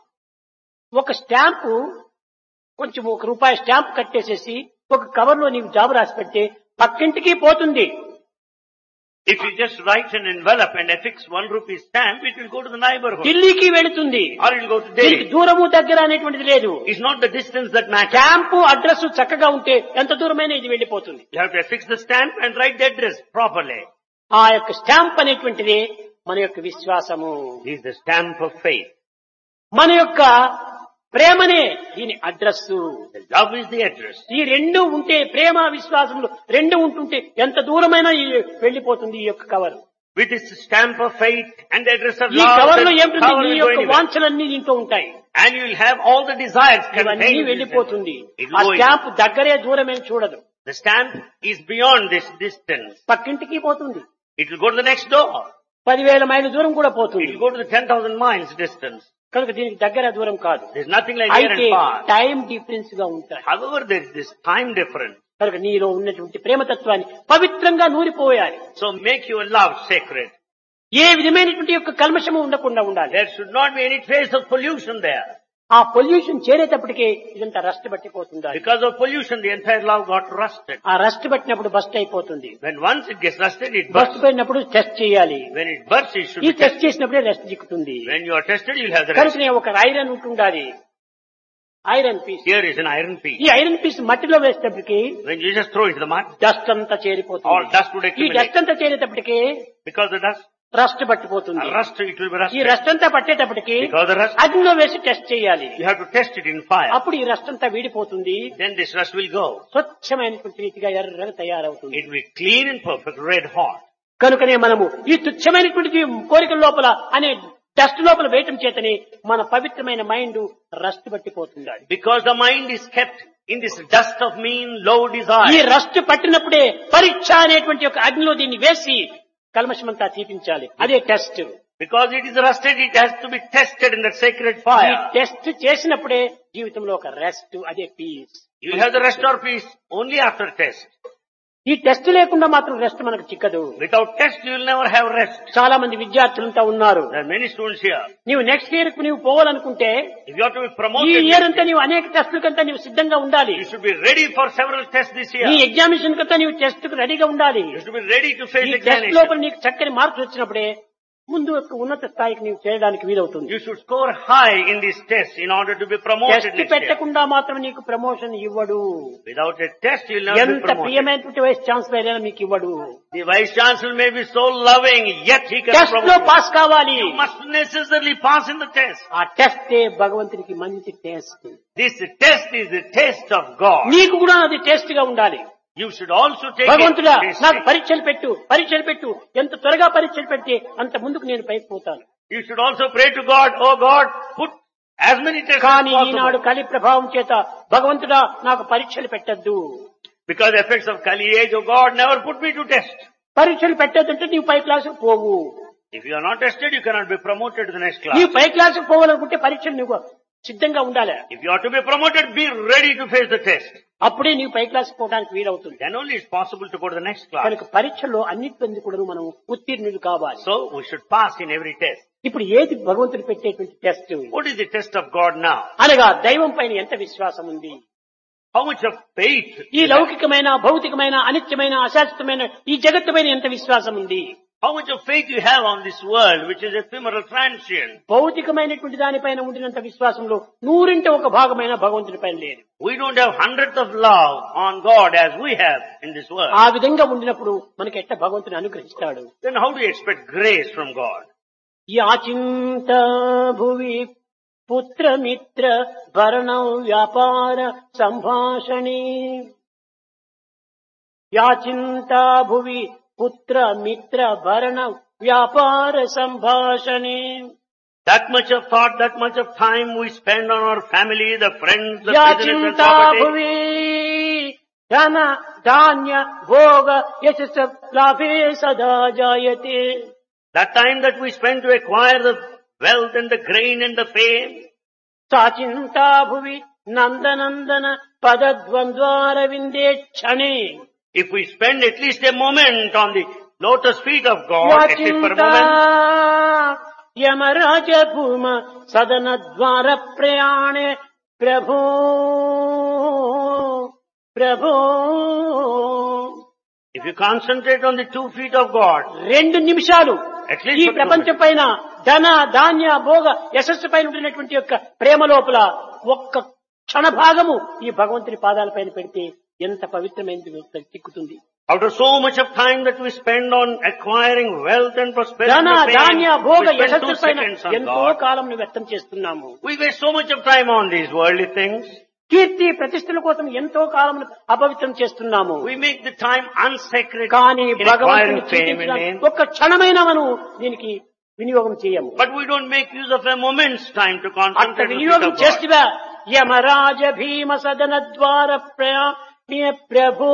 ఒక స్టాంపు కొంచెం ఒక రూపాయి స్టాంప్ కట్టేసేసి ఒక కవర్ లో నీకు జాబు రాసి పెడితే పక్కింటికి పోతుంది If you just write an envelope and affix one rupee stamp, it will go to the neighborhood. ఢిల్లీకి వెళుతుంది Or it will go to దీనికి Delhi. దూరము దగ్గర అనేటువంటిది లేదు It's not the distance that matters. Camp address చక్కగా ఉంటే ఎంత దూరమైనా ఇది వెళ్ళిపోతుంది You have to affix the stamp and write the address properly. ఆ యొక్క స్టాంప్ అనేటువంటిది మన యొక్క విశ్వాసము This is the stamp of faith. మన యొక్క ప్రేమనే దీని address The love is the address. ఈ రెండు ఉంటే ప్రేమ విశ్వాసములు రెండు ఉంటుంటే ఎంత దూరమైనా ఈ వెళ్ళిపోతుంది ఈ యొక్క cover With its stamp of faith and the address of ఈ love, కవర్ లో the ఏమిటి cover నీ will go యొక్క anywhere. వాంఛలన్నీ దీంట్లో ఉంటాయి And you will have all the desires ఇవన్నీ contained. in this వెళ్ళిపోతుంది envelope. It ఆ will go in. స్టాంప్ దగ్గరే దూరమేం చూడదు The stamp is beyond this distance. పక్కింటికి పోతుంది It will go to the next door. పదివేల మైళ్ళ దూరం కూడా It పోతుంది will go to the 10,000 miles distance. కనుక దీనికి దగ్గర దూరం కాదు There's nothing like near అయితే and far. టైం డిఫరెన్స్ గా ఉంటాయి However, there is this time difference. కనుక నీలో ఉన్నటువంటి ప్రేమతత్వాన్ని పవిత్రంగా నూరిపోయాలి So make your love sacred. ఏ విధమైనటువంటి యొక్క కల్మషము ఉండకుండా ఉండాలి There should not be any trace of pollution there. ఆ పొల్యూషన్ చేరేటప్పటికే ఇదంతా రస్ట్ పట్టిపోతుంది Because of pollution, the entire love got rusted. ఆ రస్ట్ పట్టినప్పుడు బస్ట్ అయిపోతుంది When once it gets rusted, it bust bursts. పోయినప్పుడు టెస్ట్ చేయాలి When it bursts, it should ఈ be టెస్ట్ tested. చేసినప్పుడే రెస్ట్ దిక్కుతుంది When you are tested, you'll have the rest. కనుకనే ఒక ఐరన్ ఉంటుండాలి iron piece Here is an iron piece. ఈ iron piece మట్టిలో వేసేటప్పటికి When you just throw it in the mud, dust అంతా all చేరిపోతుంది dust would ఈ accumulate. డస్ట్ అంతా చేరేటప్పటికి Because the dust, రస్ట్ పట్టిపోతుంది rust, it will be ఈ rusted. రస్ట్ అంతా పట్టేటప్పటికి Because the rust, అగ్నిలో వేసి టెస్ట్ చేయాలి you have to test it in fire. అప్పుడు ఈ రస్ట్ అంతా వీడిపోతుంది Then this rust will go. స్వచ్ఛమైనటువంటి రీతిగా ఎర్రగా తయారవుతుంది It will be clean and perfect, red hot. కనుకనే మనము ఈ తుచ్చమైనటువంటి కోరికల లోపల అనే డస్ట్ లోపల వేయటం చేతనే మన పవిత్రమైన మైండ్ రస్ట్ పట్టిపోతుంది Because the mind is kept in this dust of mean, low ఈ desire. రస్ట్ పట్టినప్పుడే పరీక్ష అనేటువంటి ఒక అగ్నిలో దీన్ని వేసి కల్మషమంతా తీపించాలి అదే test Because it is rusted, it has to be tested in that sacred ఈ fire. టెస్ట్ చేసినప్పుడే జీవితంలో ఒక రెస్ట్ అదే peace You will have the rest or peace only after test. ఈ టెస్ట్ లేకుండా మాత్రం రెస్ట్ మనకు చిక్కదు Without test, you will never have rest. చాలా మంది విద్యార్థులంతా ఉన్నారు There are many students here. నీవు నెక్స్ట్ ఇయర్ కు నీవు పోవాలనుకుంటే If you are to be ఈ promoted, ఇయర్ అంతా నీవు అనేక టెస్టులకంతా నీవు సిద్ధంగా ఉండాలి you should be ready for several tests this నీ year. ఎగ్జామినేషన్ కంతా నీవు టెస్ట్ కు రెడీగా ఉండాలి You should be ready to ఈ face టెస్ట్ examination. లోపల నీకు చక్కని మార్క్స్ వచ్చినప్పుడే ముందు యొక్క ఉన్నత స్థాయికి నీవు చేయడానికి వీలవుతుంది You should score high in this test in order to be promoted test next year. పెట్టకుండా మాత్రం నీకు ప్రమోషన్ ఇవ్వడు Without a test, you will never be ఎంత promoted. ప్రియమైనటువంటి వైస్ ఛాన్సలర్ అయినా మీకు ఇవ్వడు The vice chancellor may be so loving, yet he can test లో promote. you. పాస్ కావాలి You must necessarily pass in the test. ఆ టెస్టే భగవంతునికి మంచి test This test is the test of God. నీకు కూడా అది టెస్ట్ గా ఉండాలి You should also take భగవంతుడా it. నాకు పరీక్షలు పెట్టు పరీక్షలు పెట్టు ఎంత త్వరగా పరీక్షలు పెడితే అంత ముందుకు నేను పైకి పోతాను You should also pray to God, oh God, put as many tests as కానీ ఈనాడు possible. కలి ప్రభావం చేత భగవంతుడా నాకు పరీక్షలు పెట్టద్దు Because effects of Kali age, oh God, never put me to test. పరీక్షలు పెట్టద్దంటే నీవు పై క్లాసుకు పోవు If you are not tested, you cannot be promoted to the next class. నీవు పై క్లాసుకు పోవాలనుకుంటే పరీక్షలు నువ్వు సిద్ధంగా ఉండాలి If you are to be promoted, be ready to face the test. అప్పుడే నీవు పై క్లాసుకు పోవడానికి వీలవుతుంది Then only it's possible to go to the next class. కనుక పరీక్షల్లో అన్నిటి కూడా మనం ఉత్తీర్ణులు కావాలి So we should pass in every test. ఇప్పుడు ఏది భగవంతుడు పెట్టేటువంటి test What is the test of God now? అనగా దైవం పైన ఎంత విశ్వాసం ఉంది How much of faith? ఈ లౌకికమైన భౌతికమైన అనిత్యమైన అశాశ్వతమైన ఈ జగత్తు పైన ఎంత విశ్వాసం ఉంది How much of faith you have on this world, which is ephemeral, transient? భౌతికమైనటువంటి దానిపైన ఉండినంత విశ్వాసంలో నూరింట ఒక భాగమైన భగవంతుడి పైన లేదు We don't have hundredth of love on God as we have in this world. ఆ విధంగా ఉండినప్పుడు మనకి ఎట్ట భగవంతుని అనుగ్రహిస్తాడు Then how do you expect grace from God? యాచింత భువి పుత్రమిత్ర భరణం వ్యాపార సంభాషణే యాచింత భువి పుత్ర మిత్ర భరణ వ్యాపార సంభాషణే That much of thought, that much of time we spend on our family, the friends, the business and యాచింత property. భువి ధన ధాన్య భోగ యశస్ లాభే సదా జాయతే That time that we spend to acquire the wealth and the grain and the fame. సాచింతా Bhuvi నందనందన పదద్వంద్వార విందే క్షణే If we spend at least a moment on the lotus feet of God, at least for a యాచింతా moment, Yamaraja భూమ సదన ద్వార ప్రయాణే ప్రభో ప్రభో if If you concentrate on the two feet of God, రెండు నిమిషాలు At least ఈ for two ప్రపంచం పైన ధన ధాన్య భోగ యశస్సు పైన ఉంటున్నటువంటి యొక్క ప్రేమ లోపల ఒక్క క్షణ భాగము ఈ భగవంతుని పాదాలపైన పెడితే ఎంత పవిత్రమైనది చిక్కుతుంది after so much of time that we spend on acquiring wealth and prosperity, ధన and fame, ధాన్య భోగ we spend యశస్సు two పైన seconds on ఎంతో God. కాలం వ్యర్థం చేస్తున్నాము We waste so much of time on these worldly things. కీర్తి ప్రతిష్టల కోసం ఎంతో కాలం అపవిత్రం చేస్తున్నాము We make the time unsacred కానీ in భగవంతుని acquiring fame and చింతించడానికి name. ఒక్క క్షణమైన మనం దీనికి వినియోగం చేయము But we don't make use of a moment's time to అట్ట concentrate on the feet వినియోగం of God. చేస్తివా యమరాజ భీమ సదన ద్వార ప్రయాణ్య ప్రభు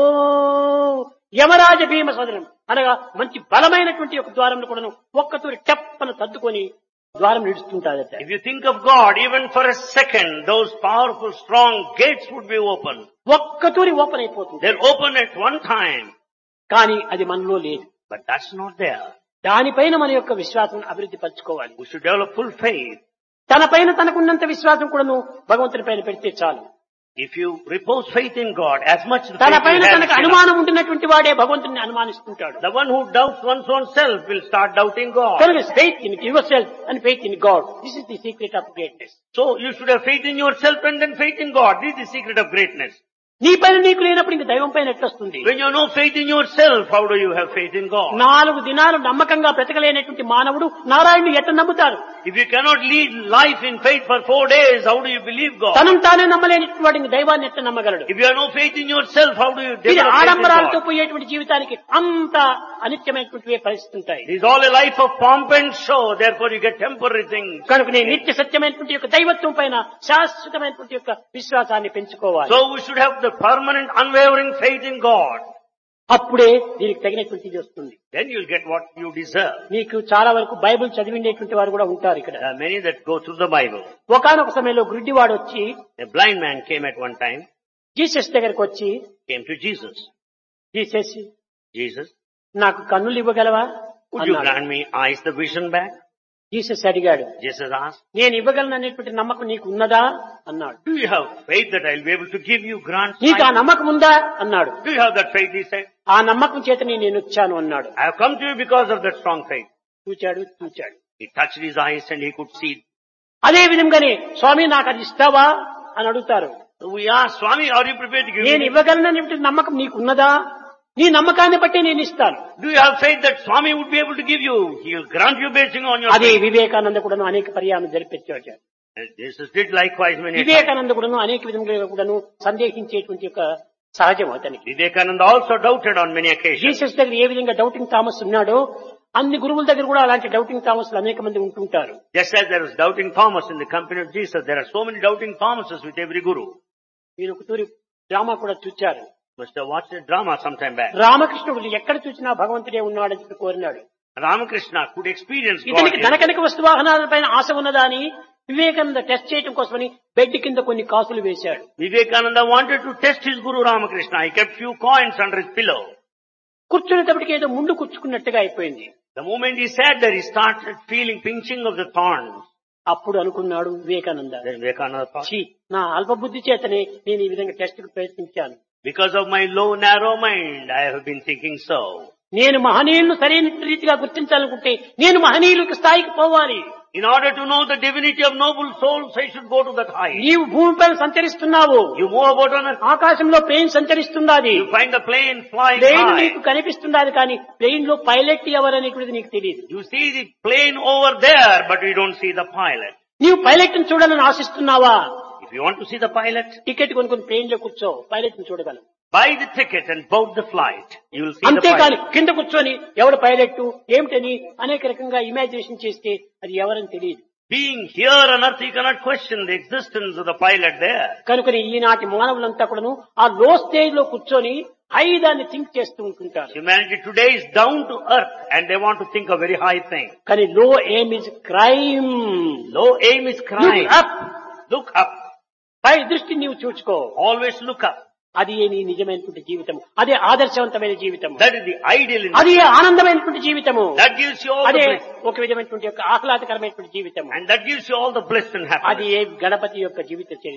యమరాజ భీమ సదనం అనగా మంచి బలమైనటువంటి ఒక ద్వారం కూడా ఒక్కతూరి టప్పన సర్దుకొని ద్వారం నిడుస్తుంటాదట If you think of God, even for a second, those powerful, strong gates would be open. ఒక్కతూరి ఓపెన్ అయిపోతుంది They'll open at one time, కానీ అది మనలో లేదు but that's not there. దానిపైన మన యొక్క విశ్వాసం అభివృద్ధి పరచుకోవాలి We should develop full faith. తన పైన తనకున్నంత విశ్వాసం కూడాను భగవంతుని పైన పెడితే చాలు If you repose faith in God, as much the తన faith పైన you have తనకు is enough. అనుమానం ఉంటున్నటువంటి వాడే భగవంతుని అనుమానిస్తుంటాడు The one who doubts one's own self will start doubting God. కనుక faith in yourself and faith in God this is the secret of greatness So you should have faith in yourself and then faith in God. This is the secret of greatness. నీ పైన నీకు లేనప్పుడు ఇంక దైవం పైన ఎట్లొస్తుంది When you have no faith in yourself, how do you have faith in God? నాలుగు దినాలు నమ్మకంగా బ్రతకలేనటువంటి మానవుడు నారాయణుడు ఎట్లా నమ్ముతారు If you cannot lead life in faith for four days, how do you believe God? తనను తానే నమ్మలేనటువంటి వాడు ఇంక దైవాన్ని ఎట్లా నమ్మగలడు If you have no faith in yourself, how do you ఇది develop faith in ఆడంబరాలతో God? పోయేటువంటి జీవితానికి అంత అనిత్యమైనటువంటి పరిస్థితి ఉంటాయి It is all a life of pomp and show, therefore you get temporary things. కనుక నేను నిత్య సత్యమైనటువంటి యొక్క దైవత్వం పైన శాశ్వతమైనటువంటి యొక్క విశ్వాసాన్ని పెంచుకోవాలి So we should have the permanent, unwavering faith in God. అప్పుడే దీనికి తగినటువంటిది వస్తుంది Then you'll get what you deserve. మీకు చాలా వరకు బైబిల్ చదివిండేటువంటి వారు కూడా ఉంటారు ఇక్కడ There are many that go through the Bible. ఒకనొక సమయంలో గుడ్డివాడు వచ్చి A blind man came at one time, Jesus దగ్గరకు వచ్చి came to Jesus. Jesus Jesus, నాకు కన్నులు ఇవ్వగలవా would you అన్నాడు. grant me eyes the vision back? Jesus అడిగాడు Jesus asked, నేను ఇవ్వగలను అనేటువంటి నమ్మకం నీకు ఉన్నదా అన్నాడు do you have faith that I'll be able to give you grant నీకు ఆ sight? నమ్మకం ఉందా అన్నాడు Do you have that faith? He said, ఆ నమ్మకం చేతనే నేను వచ్చాను అన్నాడు I have come to you because of that strong faith. చూచాడు చూచాడు He touched his eyes and he could see. అదే విధంగానే స్వామి నాకు అది ఇస్తావా అని అడుగుతారు So we asked, Swami, are you prepared to give నేను me? ఇవ్వగలననేటువంటి నమ్మకం నీకు ఉన్నదా నీ నమ్మకాన్ని బట్టి నేను ఇస్తాను Do you have faith that Swami would be able to give you? He will grant you basing on your అదే faith. వివేకానంద కూడాను అనేక పర్యాలను జరిపించాడు And Jesus did likewise many times. Vivekananda కూడాను అనేక విధంగా కూడాను సందేహించేటువంటి యొక్క సహజం అతనికి Vivekananda also doubted on many occasions. Jesus దగ్గర ఏ విధంగా డౌటింగ్ థామస్ ఉన్నాడో అన్ని గురువుల దగ్గర కూడా అలాంటి డౌటింగ్ థామస్ అనేక మంది ఉంటుంటారు Just as there was doubting Thomas in the company of Jesus, there are so many doubting Thomases with every guru. మీరు ఒక తూరి డ్రామా కూడా చూచారు Must have watched a drama sometime back. రామకృష్ణుడు ఎక్కడ చూసినా భగవంతుడే ఉన్నాడని చెప్పి కోరినాడు Ramakrishna could experience God. ఇతనికి in- ధనకనక వస్తు వాహనాలపైన ఆశ ఉన్నదా అని వివేకానంద టెస్ట్ చేయడం కోసమని బెడ్ కింద కొన్ని కాసులు వేశాడు Vivekananda wanted to test his guru Ramakrishna. He kept few coins under his pillow. కూర్చునేటప్పటికి ఏదో ముందు కూర్చుకున్నట్టుగా అయిపోయింది The moment he sat there, he started feeling pinching of the thorns. అప్పుడు అనుకున్నాడు వివేకానంద Then Vivekananda thought, ఛీ, నా అల్పబుద్ధి చేతనే నేను ఈ విధంగా టెస్ట్ కు ప్రయత్నించాను because of my low, narrow mind, I have been thinking so. నేను మహనీయులను సరైన రీతిగా గుర్తించాలనుకుంటే నేను మహనీయులకు స్థాయికి పోవాలి In order to know the divinity of noble souls, I should go to that height. నీవు భూమిపైన సంచరిస్తున్నావు You move about on earth, ఆకాశంలో ప్లేన్ సంచరిస్తున్నది you find the plane flying plane high. నీకు కనిపిస్తున్నది కానీ ప్లేన్ లో పైలట్ ఎవరనేటువంటిది నీకు తెలియదు You see the plane over there, but you don't see the pilot. నీవు పైలట్ ని చూడాలని ఆశిస్తున్నావా If you want to see the pilot, ticket కొనుక్కొని ప్లేన్ లో కూర్చో పైలట్ ని చూడగలవు buy the ticket and board the flight. You will see the అంతేకాని pilot. కింద కూర్చొని ఎవడు పైలట్ ఏమిటని అనేక రకంగా ఇమాజినేషన్ చేస్తే అది ఎవరని తెలియదు Being here on earth, you cannot question the existence of the pilot there. కనుకని ఈనాటి మానవులంతా కూడాను ఆ లో స్టేజ్ లో కూర్చొని హై దాన్ని థింక్ చేస్తూ ఉంటుంటారు Humanity today is down to earth and they want to think a very high thing. కానీ low aim is crime Low aim is crime. Up Look up. పై దృష్టి నీవు చూచుకో Always look up. అది ఏ నీ నిజమైనటువంటి జీవితం అదే ఆదర్శవంతమైన జీవితం That is the ideal in అది ఏ ఆనందమైనటువంటి జీవితము That gives you all the అదే bliss. ఒక విధమైనటువంటి యొక్క ఆహ్లాదకరమైనటువంటి జీవితం And that gives you all the bliss and అది happiness. ఏ గణపతి యొక్క జీవిత చరిత్రము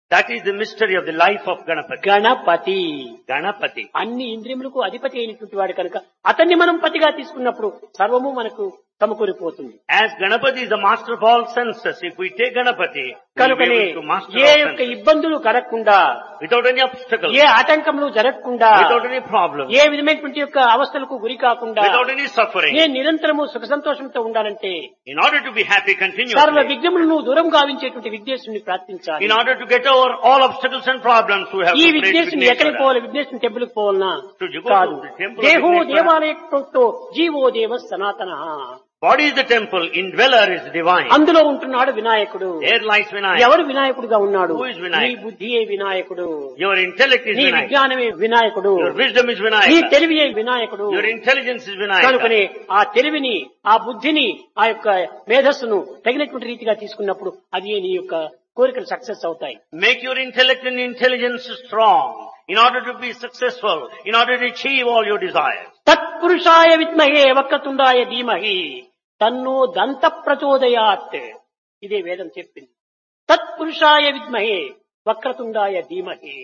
That is the mystery of the life of Ganapati. Ganapati Ganapati. అన్ని ఇంద్రియములకు అధిపతి అయినటువంటి వాడు కనుక అతన్ని మనం పతిగా తీసుకున్నప్పుడు సర్వము మనకు సమకూరిపోతుంది As Ganapati is the master of all senses, if we take Ganapati, we will be కనుకనే able to master A all యొక్క senses. ఇబ్బందులు కలగకుండా Without any obstacle, ఏ ఆటంకములు జరగకుండా without any problem, ఏ విధమైనటువంటి యొక్క అవస్థలకు గురి కాకుండా without any suffering. నేను నిరంతరము సుఖ సంతోషంతో ఉండాలంటే In order to be happy సర్వ continuously, విఘ్నములను దూరం గావించేటువంటి విఘ్నేశ్వరుని ప్రార్థించాలి in order to get over all obstacles and problems, we have ఈ to pray to విఘ్నేశ్వరుని ఎక్కడికి Vigneshwara. పోవాలి విఘ్నేశ్వరుని టెంపుల్ కి పోవాలనా To you go to కాదు the temple of దేహో Vigneshwara. దేవాలయంతో జీవో దేవ సనాతన Body is the temple, indweller is divine. అందులో ఉంటున్నాడు వినాయకుడు There lies Vinayak. ఎవరు వినాయకుడుగా ఉన్నాడు Who is Vinayak? నీ బుద్ధియే వినాయకుడు Your intellect is నీ Vinayak. విజ్ఞానమే వినాయకుడు Your wisdom is నీ Vinayak. తెలివియే వినాయకుడు Your intelligence is Vinayak. కనుకనే ఆ తెలివిని ఆ బుద్ధిని ఆ యొక్క మేధస్సును తగినటువంటి రీతిగా తీసుకున్నప్పుడు అది నీ యొక్క కోరికలు సక్సెస్ అవుతాయి Make your intellect and intelligence strong in order to be successful, in order to achieve all your desires. తత్పురుషాయ విద్మహే వక్రతుండాయ ధీమహి తన్ను దంత ప్రచోదయాత్ ఇదే వేదం చెప్పింది తత్పురుషాయ విద్మహే వక్రతుండాయ ధీమహి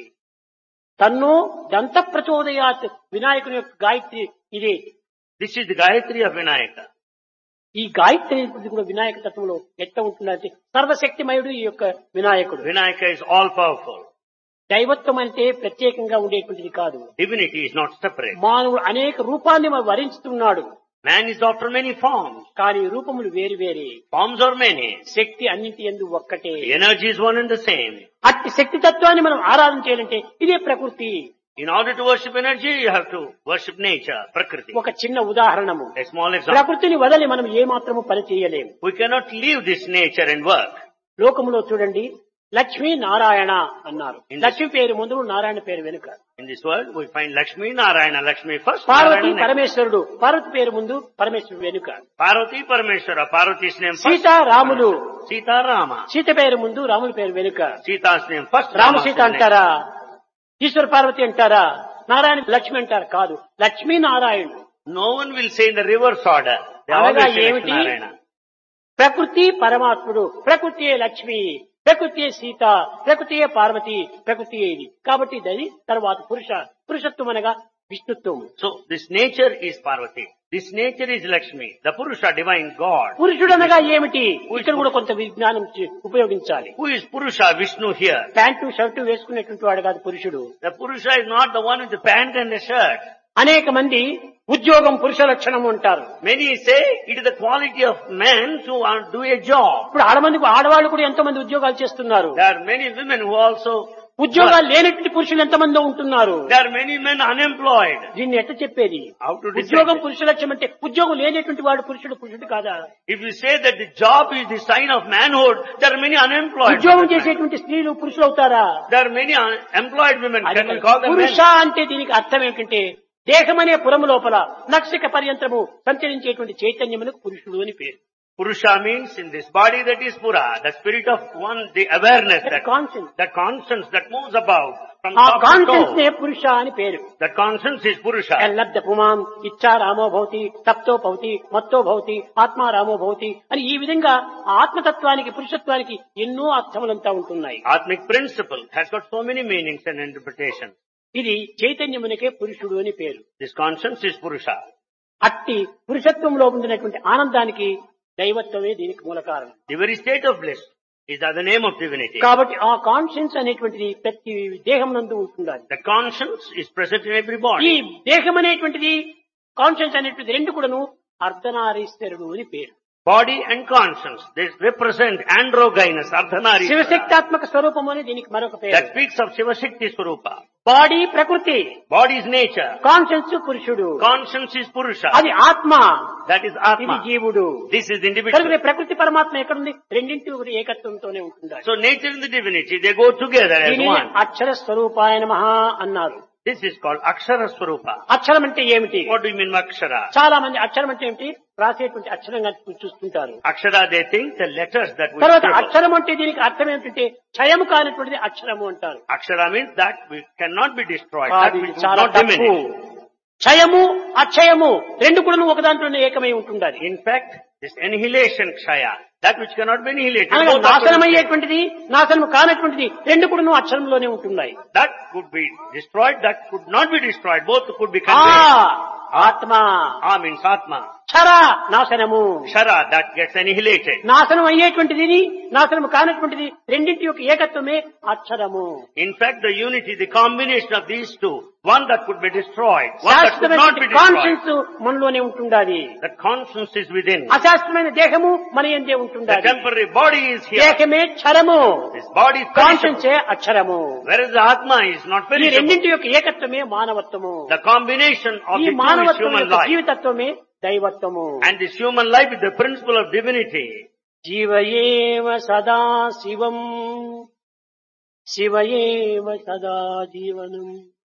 తన్ను దంత ప్రచోదయాత్ వినాయకుని యొక్క గాయత్రి ఇదే This is the Gayatri of Vinayaka. ఈ గాయత్రి అనేది కూడా వినాయక తత్వంలో ఎట్లా ఉంటుందంటే సర్వశక్తిమయుడు ఈ యొక్క వినాయకుడు Vinayaka is all powerful. దైవత్వం అంటే ప్రత్యేకంగా ఉండేటువంటిది కాదు Divinity is not separate. మానవుడు అనేక రూపాన్ని మరి వరించుతున్నాడు Man is after many forms. కానీ రూపములు వేరు వేరే Forms are many. శక్తి అన్నింటి ఎందు ఒక్కటే The energy is one and the same. అట్టి శక్తి తత్వాన్ని మనం ఆరాధన చేయాలంటే ఇదే ప్రకృతి In order to worship energy, you have to worship nature, Prakriti. ఒక చిన్న ఉదాహరణము A small example. ప్రకృతిని వదలి మనం ఏ మాత్రము పని చేయలేము We cannot leave this nature and work. లోకములో చూడండి లక్ష్మీ నారాయణ అన్నారు In- లక్ష్మి పేరు ముందు నారాయణ పేరు వెనుక In this world, we find Lakshmi, Narayana, Lakshmi first, Parvati Narayana next. పరమేశ్వరుడు పార్వతి పేరు ముందు పరమేశ్వరుడు వెనుక Parvati, Parameshwara. Parvati's name first. Sita Ramulu Sita, Rama. Sita పేరు ముందు రాముని పేరు వెనుక Sita's name first. Rama Rama's Sita name next. అంటారా ఈశ్వర పార్వతి అంటారా నారాయణ లక్ష్మి అంటారు కాదు లక్ష్మీ నారాయణుడు No one will say in the reverse order. They అనగా always say ఏమిటి? Lakshmi, Narayana. ప్రకృతి పరమాత్ముడు ప్రకృతియే లక్ష్మి ప్రకృతియే సీత ప్రకృతియే పార్వతి ప్రకృతియే ఇది కాబట్టి ఇది తర్వాత పురుష పురుషత్వం అనగా విష్ణుత్వం So this nature is Parvati. This nature is Lakshmi, the Purusha, divine God. పురుషుడు అనగా ఏమిటి ఇక్కడ కూడా కొంత విజ్ఞానం చే- ఉపయోగించాలి Who is Purusha, Vishnu here? Pant shirt వేసుకునేటువంటి వాడు కాదు పురుషుడు The Purusha is not the one with the pant and the shirt. అనేక మంది ఉద్యోగం పురుష లక్షణం అంటారు Many say it is the quality of men to uh, do a job. ఇప్పుడు ఆడమందికి ఆడవాళ్ళు కూడా ఎంతో మంది ఉద్యోగాలు చేస్తున్నారు There are many women who also, ఉద్యోగాలు లేనటువంటి పురుషులు ఎంతమందో ఉంటున్నారు there are many men unemployed. దీన్ని ఎట్ట చెప్పేది How to decide ఉద్యోగం this? పురుష లక్ష్యం అంటే ఉద్యోగం లేనటువంటి వాడు పురుషుడు పురుషుడు కాదా If you say that the job is the sign of manhood, there are many unemployed. ఉద్యోగం women. చేసేటువంటి స్త్రీలు పురుషులు అవుతారా There are many un- employed women. అది Can we call them పురుష men? అంటే దీనికి అర్థం ఏమిటంటే దేహమనే పురము లోపల నక్షక పర్యంతరము సంచరించేటువంటి చైతన్యమునకు పురుషుడు అని పేరు Purusha means in this body that is Pura, the spirit of one, the awareness, that, conscience that conscience that moves about from ఆ top to కాన్షియన్స్ toe. నే పురుష అని పేరు That conscience is Purusha. లబ్ధ పుమాం ఇచ్చా రామో భవతి తప్తో భవతి మత్తో భవతి ఆత్మా రామో భవతి అని ఈ విధంగా ఆ ఆత్మతత్వానికి పురుషత్వానికి ఎన్నో అర్థములంతా ఉంటున్నాయి Atmic principle has got so many meanings and interpretations. ఇది చైతన్యమునకే పురుషుడు అని పేరు This conscience is Purusha. అట్టి పురుషత్వంలో ఉండినటువంటి ఆనందానికి దైవత్వమే దీనికి మూల కారణం The very state of bliss is the name of divinity. కాబట్టి ఆ కాన్షియన్స్ అనేటువంటిది ప్రతి దేహం నందు ఉంటుండాలి The conscience is present in every ఈ body. దేహం అనేటువంటిది కాన్షియన్స్ అనేటువంటిది రెండు కూడాను అర్ధనారీశ్వరుడు అని పేరు Body and conscience, they represent androgynous, ardhanari. శివశక్తాత్మక స్వరూపం అని దీనికి మరొక That పేరు speaks of Shivashakti Swarupa. Body ప్రకృతి Body is nature. కాన్షియన్స్ పురుషుడు Conscience is Purusha. అది ఆత్మ That is ఇది Atma. జీవుడు This is the individual. కనుక ప్రకృతి పరమాత్మ ఎక్కడుంది రెండింటి ఒకటి ఏకత్వంతోనే ఉంటుండాలి So nature and the divinity, they go together as దీనిని one. అక్షర స్వరూపాయ నమః అన్నారు This is called Akshara Swarupa. అక్షరం అంటే ఏమిటి What do you mean by Akshara? చాలా మంది అక్షరం అంటే ఏమిటి రాసేటువంటి అక్షరంగా చూస్తుంటారు Akshara, they think the letters that we తర్వాత scribble. అక్షరం అంటే దీనికి అర్థం ఏమిటంటే క్షయము కానటువంటిది అక్షరము అంటారు Akshara means that we cannot be destroyed. That కాదు, which ఇది is చాలా not తప్పు diminished. క్షయము అక్షయము రెండు కూడా ఒక దాంట్లోనే ఏకమై ఉంటుండాలి In fact, this annihilation, Kshaya, That which cannot be annihilated. అనగా both are present. నాశనమయ్యేటువంటిది నాశనం కానటువంటిది రెండు కూడా అక్షరంలోనే ఉంటున్నాయి That could be destroyed, that could not be destroyed. Both could be ఆ conveyed. ఆత్మ Ah means Atma. క్షర నాశనము Shara, that gets annihilated. నాశనం అయ్యేటువంటిది నాశనం కానటువంటిది రెండింటి యొక్క ఏకత్వమే అక్షరము In fact, the unity, the combination of these two, one that could be destroyed, one that could not be శాశ్వతమైన destroyed. Conscience మనలోనే ఉంటుండాలి That conscience is within. అశాశ్వతమైన దేహము మన ఎందే The ఉంటుండాలి temporary body is here. దేహమే క్షరము This body is perishable. కాన్షియన్సే అక్షరము Whereas the Atma is not ఈ perishable. రెండింటి యొక్క ఏకత్వమే మానవత్వము The combination of ఈ the two is మానవత్వం human యొక్క life. జీవితత్వమే దైవత్వము And this human life is the principle of divinity. జీవయేవ సదా శివం శివయేవ సదా జీవనం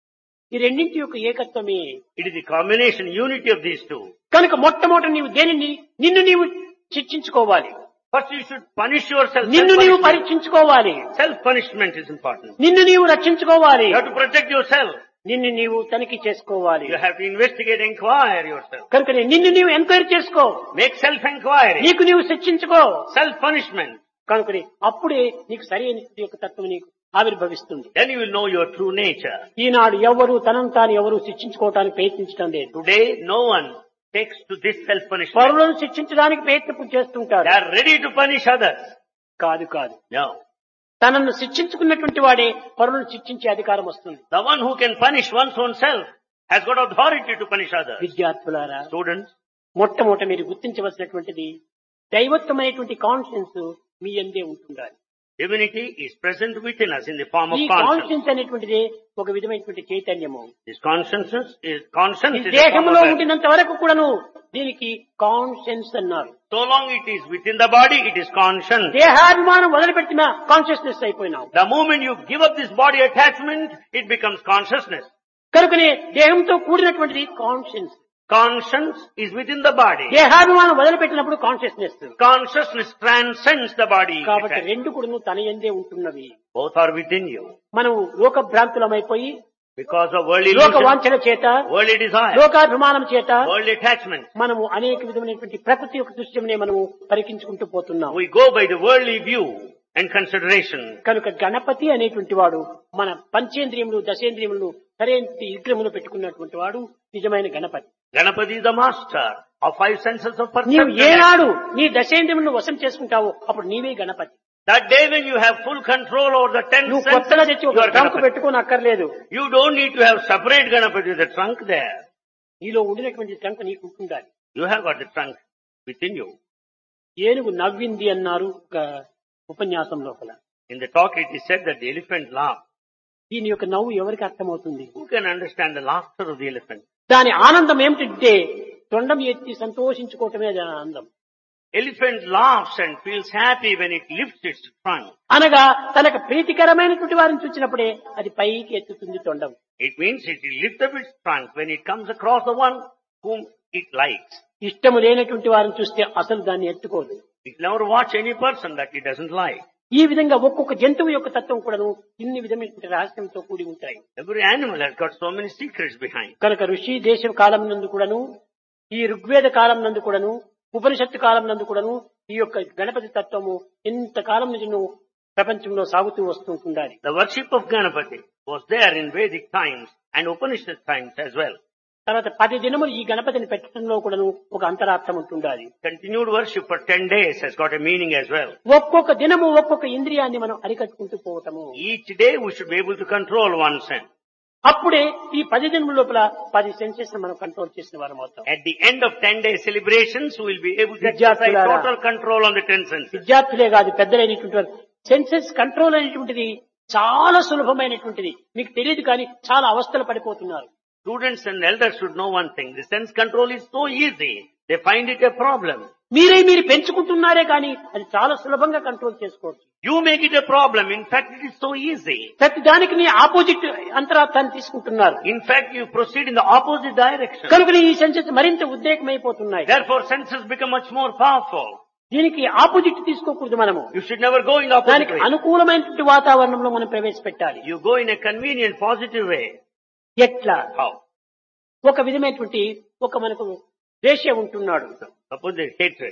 ఈ రెండింటి యొక్క ఏకత్వమే It is the combination, unity of these two. కనుక మొట్టమొదటి నీవు దేనిని నిన్ను నీవు శిక్షించుకోవాలి First you should punish yourself. నిన్ను నీవు Self-punishment. పరీక్షించుకోవాలి Self-punishment is important. నిన్ను నీవు రక్షించుకోవాలి You have to protect yourself. నిన్ను నీవు తనిఖీ చేసుకోవాలి You have to investigate, inquire yourself. కనుక నిన్ను నీవు ఎంక్వైరీ చేసుకో Make self-inquiry. నీకు నీవు శిక్షించుకో Self-punishment. కనుకని అప్పుడే నీకు సరైన యొక్క తత్వం నీకు ఆవిర్భవిస్తుంది Then you will know your true nature. ఈనాడు ఎవరు తనను తాను ఎవరు శిక్షించుకోవటానికి ప్రయత్నించడం లేదు Today, no one takes to this self-punishment. పరులను శిక్షించడానికి ప్రయత్నం చేస్తుంటారు They are ready to punish others. కాదు కాదు No. తనను శిక్షించుకున్నటువంటి వాడే పరులను శిక్షించే అధికారం వస్తుంది The one who can punish one's own self has got authority to punish others. విద్యార్థులారా Students, మొట్టమొదట మీరు గుర్తించవలసినటువంటిది దైవత్వమైనటువంటి కాన్షియన్స్ మీ అందే ఉంటుండాలి divinity is present within us in the form of ఈ conscience. కాన్షియన్స్ అనేటువంటిది ఒక విధమైనటువంటి చైతన్యము This consciousness is, conscience ఈ is a form దేహంలో of ఉండినంత వరకు కూడాను దీనికి కాన్షియన్స్ అన్నారు So long it is within the body, it is conscience. దేహాభిమానం వదిలిపెట్టిన కాన్షియస్నెస్ అయిపోయినాం The moment you give up this body attachment, it becomes consciousness. కనుకనే దేహంతో కూడినటువంటిది conscience Conscience is within the body. దేహాభిమానం వదిలిపెట్టినప్పుడు consciousness Consciousness transcends the body. కాబట్టి రెండు కూడా తన ఎందే ఉంటున్నవి Both are within you. మనం లోక భ్రాంతులమైపోయి Because of worldly లోక illusion, వాంఛల చేత worldly desire, లోకాభిమానం చేత worldly attachment. మనము అనేక విధమైనటువంటి ప్రకృతి యొక్క దృశ్యంనే మనము పరికించుకుంటూ పోతున్నాం We go by the worldly view and consideration. కనుక గణపతి అనేటువంటి వాడు మన పంచేంద్రియములు దశేంద్రియములు సరైన విగ్రహములు పెట్టుకున్నటువంటి వాడు నిజమైన Ganapati Ganapati is the master of five senses of నీవు perception. ఏనాడు నీ దశేంద్రియములను వశం చేసుకుంటావో అప్పుడు నీవే Ganapati That day when you have full control over the ten నువ్వు senses, కొత్తగా తెచ్చి you ఒక are ట్రంక్ Ganapati. పెట్టుకొని అక్కర్లేదు You don't need to have separate Ganapati with the trunk there. నీలో ఉండినటువంటి ట్రంక్ నీకు ఉంటుండాలి You have got the trunk within you. ఏనుగు నవ్వింది అన్నారు ఒక ఉపన్యాసం లోపల In the talk it is said that the elephant laughed. దీని యొక్క నవ్వు ఎవరికి అర్థమవుతుంది Who can understand the laughter of the elephant? దాని ఆనందం ఏమిటంటే తొండం ఎత్తి సంతోషించుకోవటమే దాని ఆనందం Elephant laughs and feels happy when it lifts its trunk. అనగా తనకు ప్రీతికరమైనటువంటి వారిని చూసినప్పుడే అది పైకి ఎత్తుతుంది తొండం It means it will lift up its trunk when it comes across the one whom it likes. ఇష్టము లేనటువంటి వారిని చూస్తే అసలు దాన్ని ఎత్తుకోదు It will never watch any person that it doesn't like. ఈ విధంగా ఒక్కొక్క జంతువు యొక్క తత్వం కూడాను ఇన్ని విధమైనటువంటి రహస్యంతో కూడి ఉంటాయి Every animal has got so many secrets behind. కనుక ఋషి దేశ కాలం నందు కూడాను ఈ ఋగ్వేద కాలం నందు కూడాను ఉపనిషత్తు కాలం నందు కూడాను ఈ యొక్క గణపతి తత్వము ఇంత కాలం నుంచి నువ్వు ప్రపంచంలో సాగుతూ వస్తూ ఉండాలి The worship of Ganapati was there in Vedic times and Upanishad times as well. తర్వాత పది దినములు ఈ గణపతిని పెట్టడంలో కూడాను ఒక అంతరార్థం ఉంటుండాలి Continued worship for 10 days has got a meaning as well. ఒక్కొక్క దినము ఒక్కొక్క ఇంద్రియాన్ని మనం అరికట్టుకుంటూ పోవటము Each day we should be able to control one sense. అప్పుడే ఈ పది దినముల లోపల పది సెన్సెస్ మనం కంట్రోల్ చేసిన వారం అవుతాం At the end of 10 day celebrations, we will be able to exercise విద్యార్థులారా. total control on the 10 senses. విద్యార్థులే కాదు పెద్దలైనటువంటి వారు సెన్సెస్ కంట్రోల్ అనేటువంటిది చాలా సులభమైనటువంటిది మీకు తెలియదు కానీ చాలా అవస్థలు పడిపోతున్నారు Students and elders should know one thing. The sense control is so easy. They find it a problem. మీరే మీరు పెంచుకుంటున్నారే కానీ అది చాలా సులభంగా కంట్రోల్ చేసుకోవచ్చు You make it a problem. In fact, it is so easy. ప్రతి దానికి మీ ఆపోజిట్ అంతరార్థాన్ని తీసుకుంటున్నారు In fact, you proceed in the opposite direction. కనుక ఈ సెన్సెస్ మరింత ఉద్రేకమైపోతున్నాయి Therefore, senses become much more powerful. దీనికి ఆపోజిట్ తీసుకోకూడదు మనము You should never go in the opposite దానికి way. అనుకూలమైనటువంటి వాతావరణంలో మనం ప్రవేశపెట్టాలి You go in a convenient, positive way. ఎట్లా How? ఒక విధమైనటువంటి ఒక మనకు వేశ్య ఉంటున్నాడు Suppose there's hatred.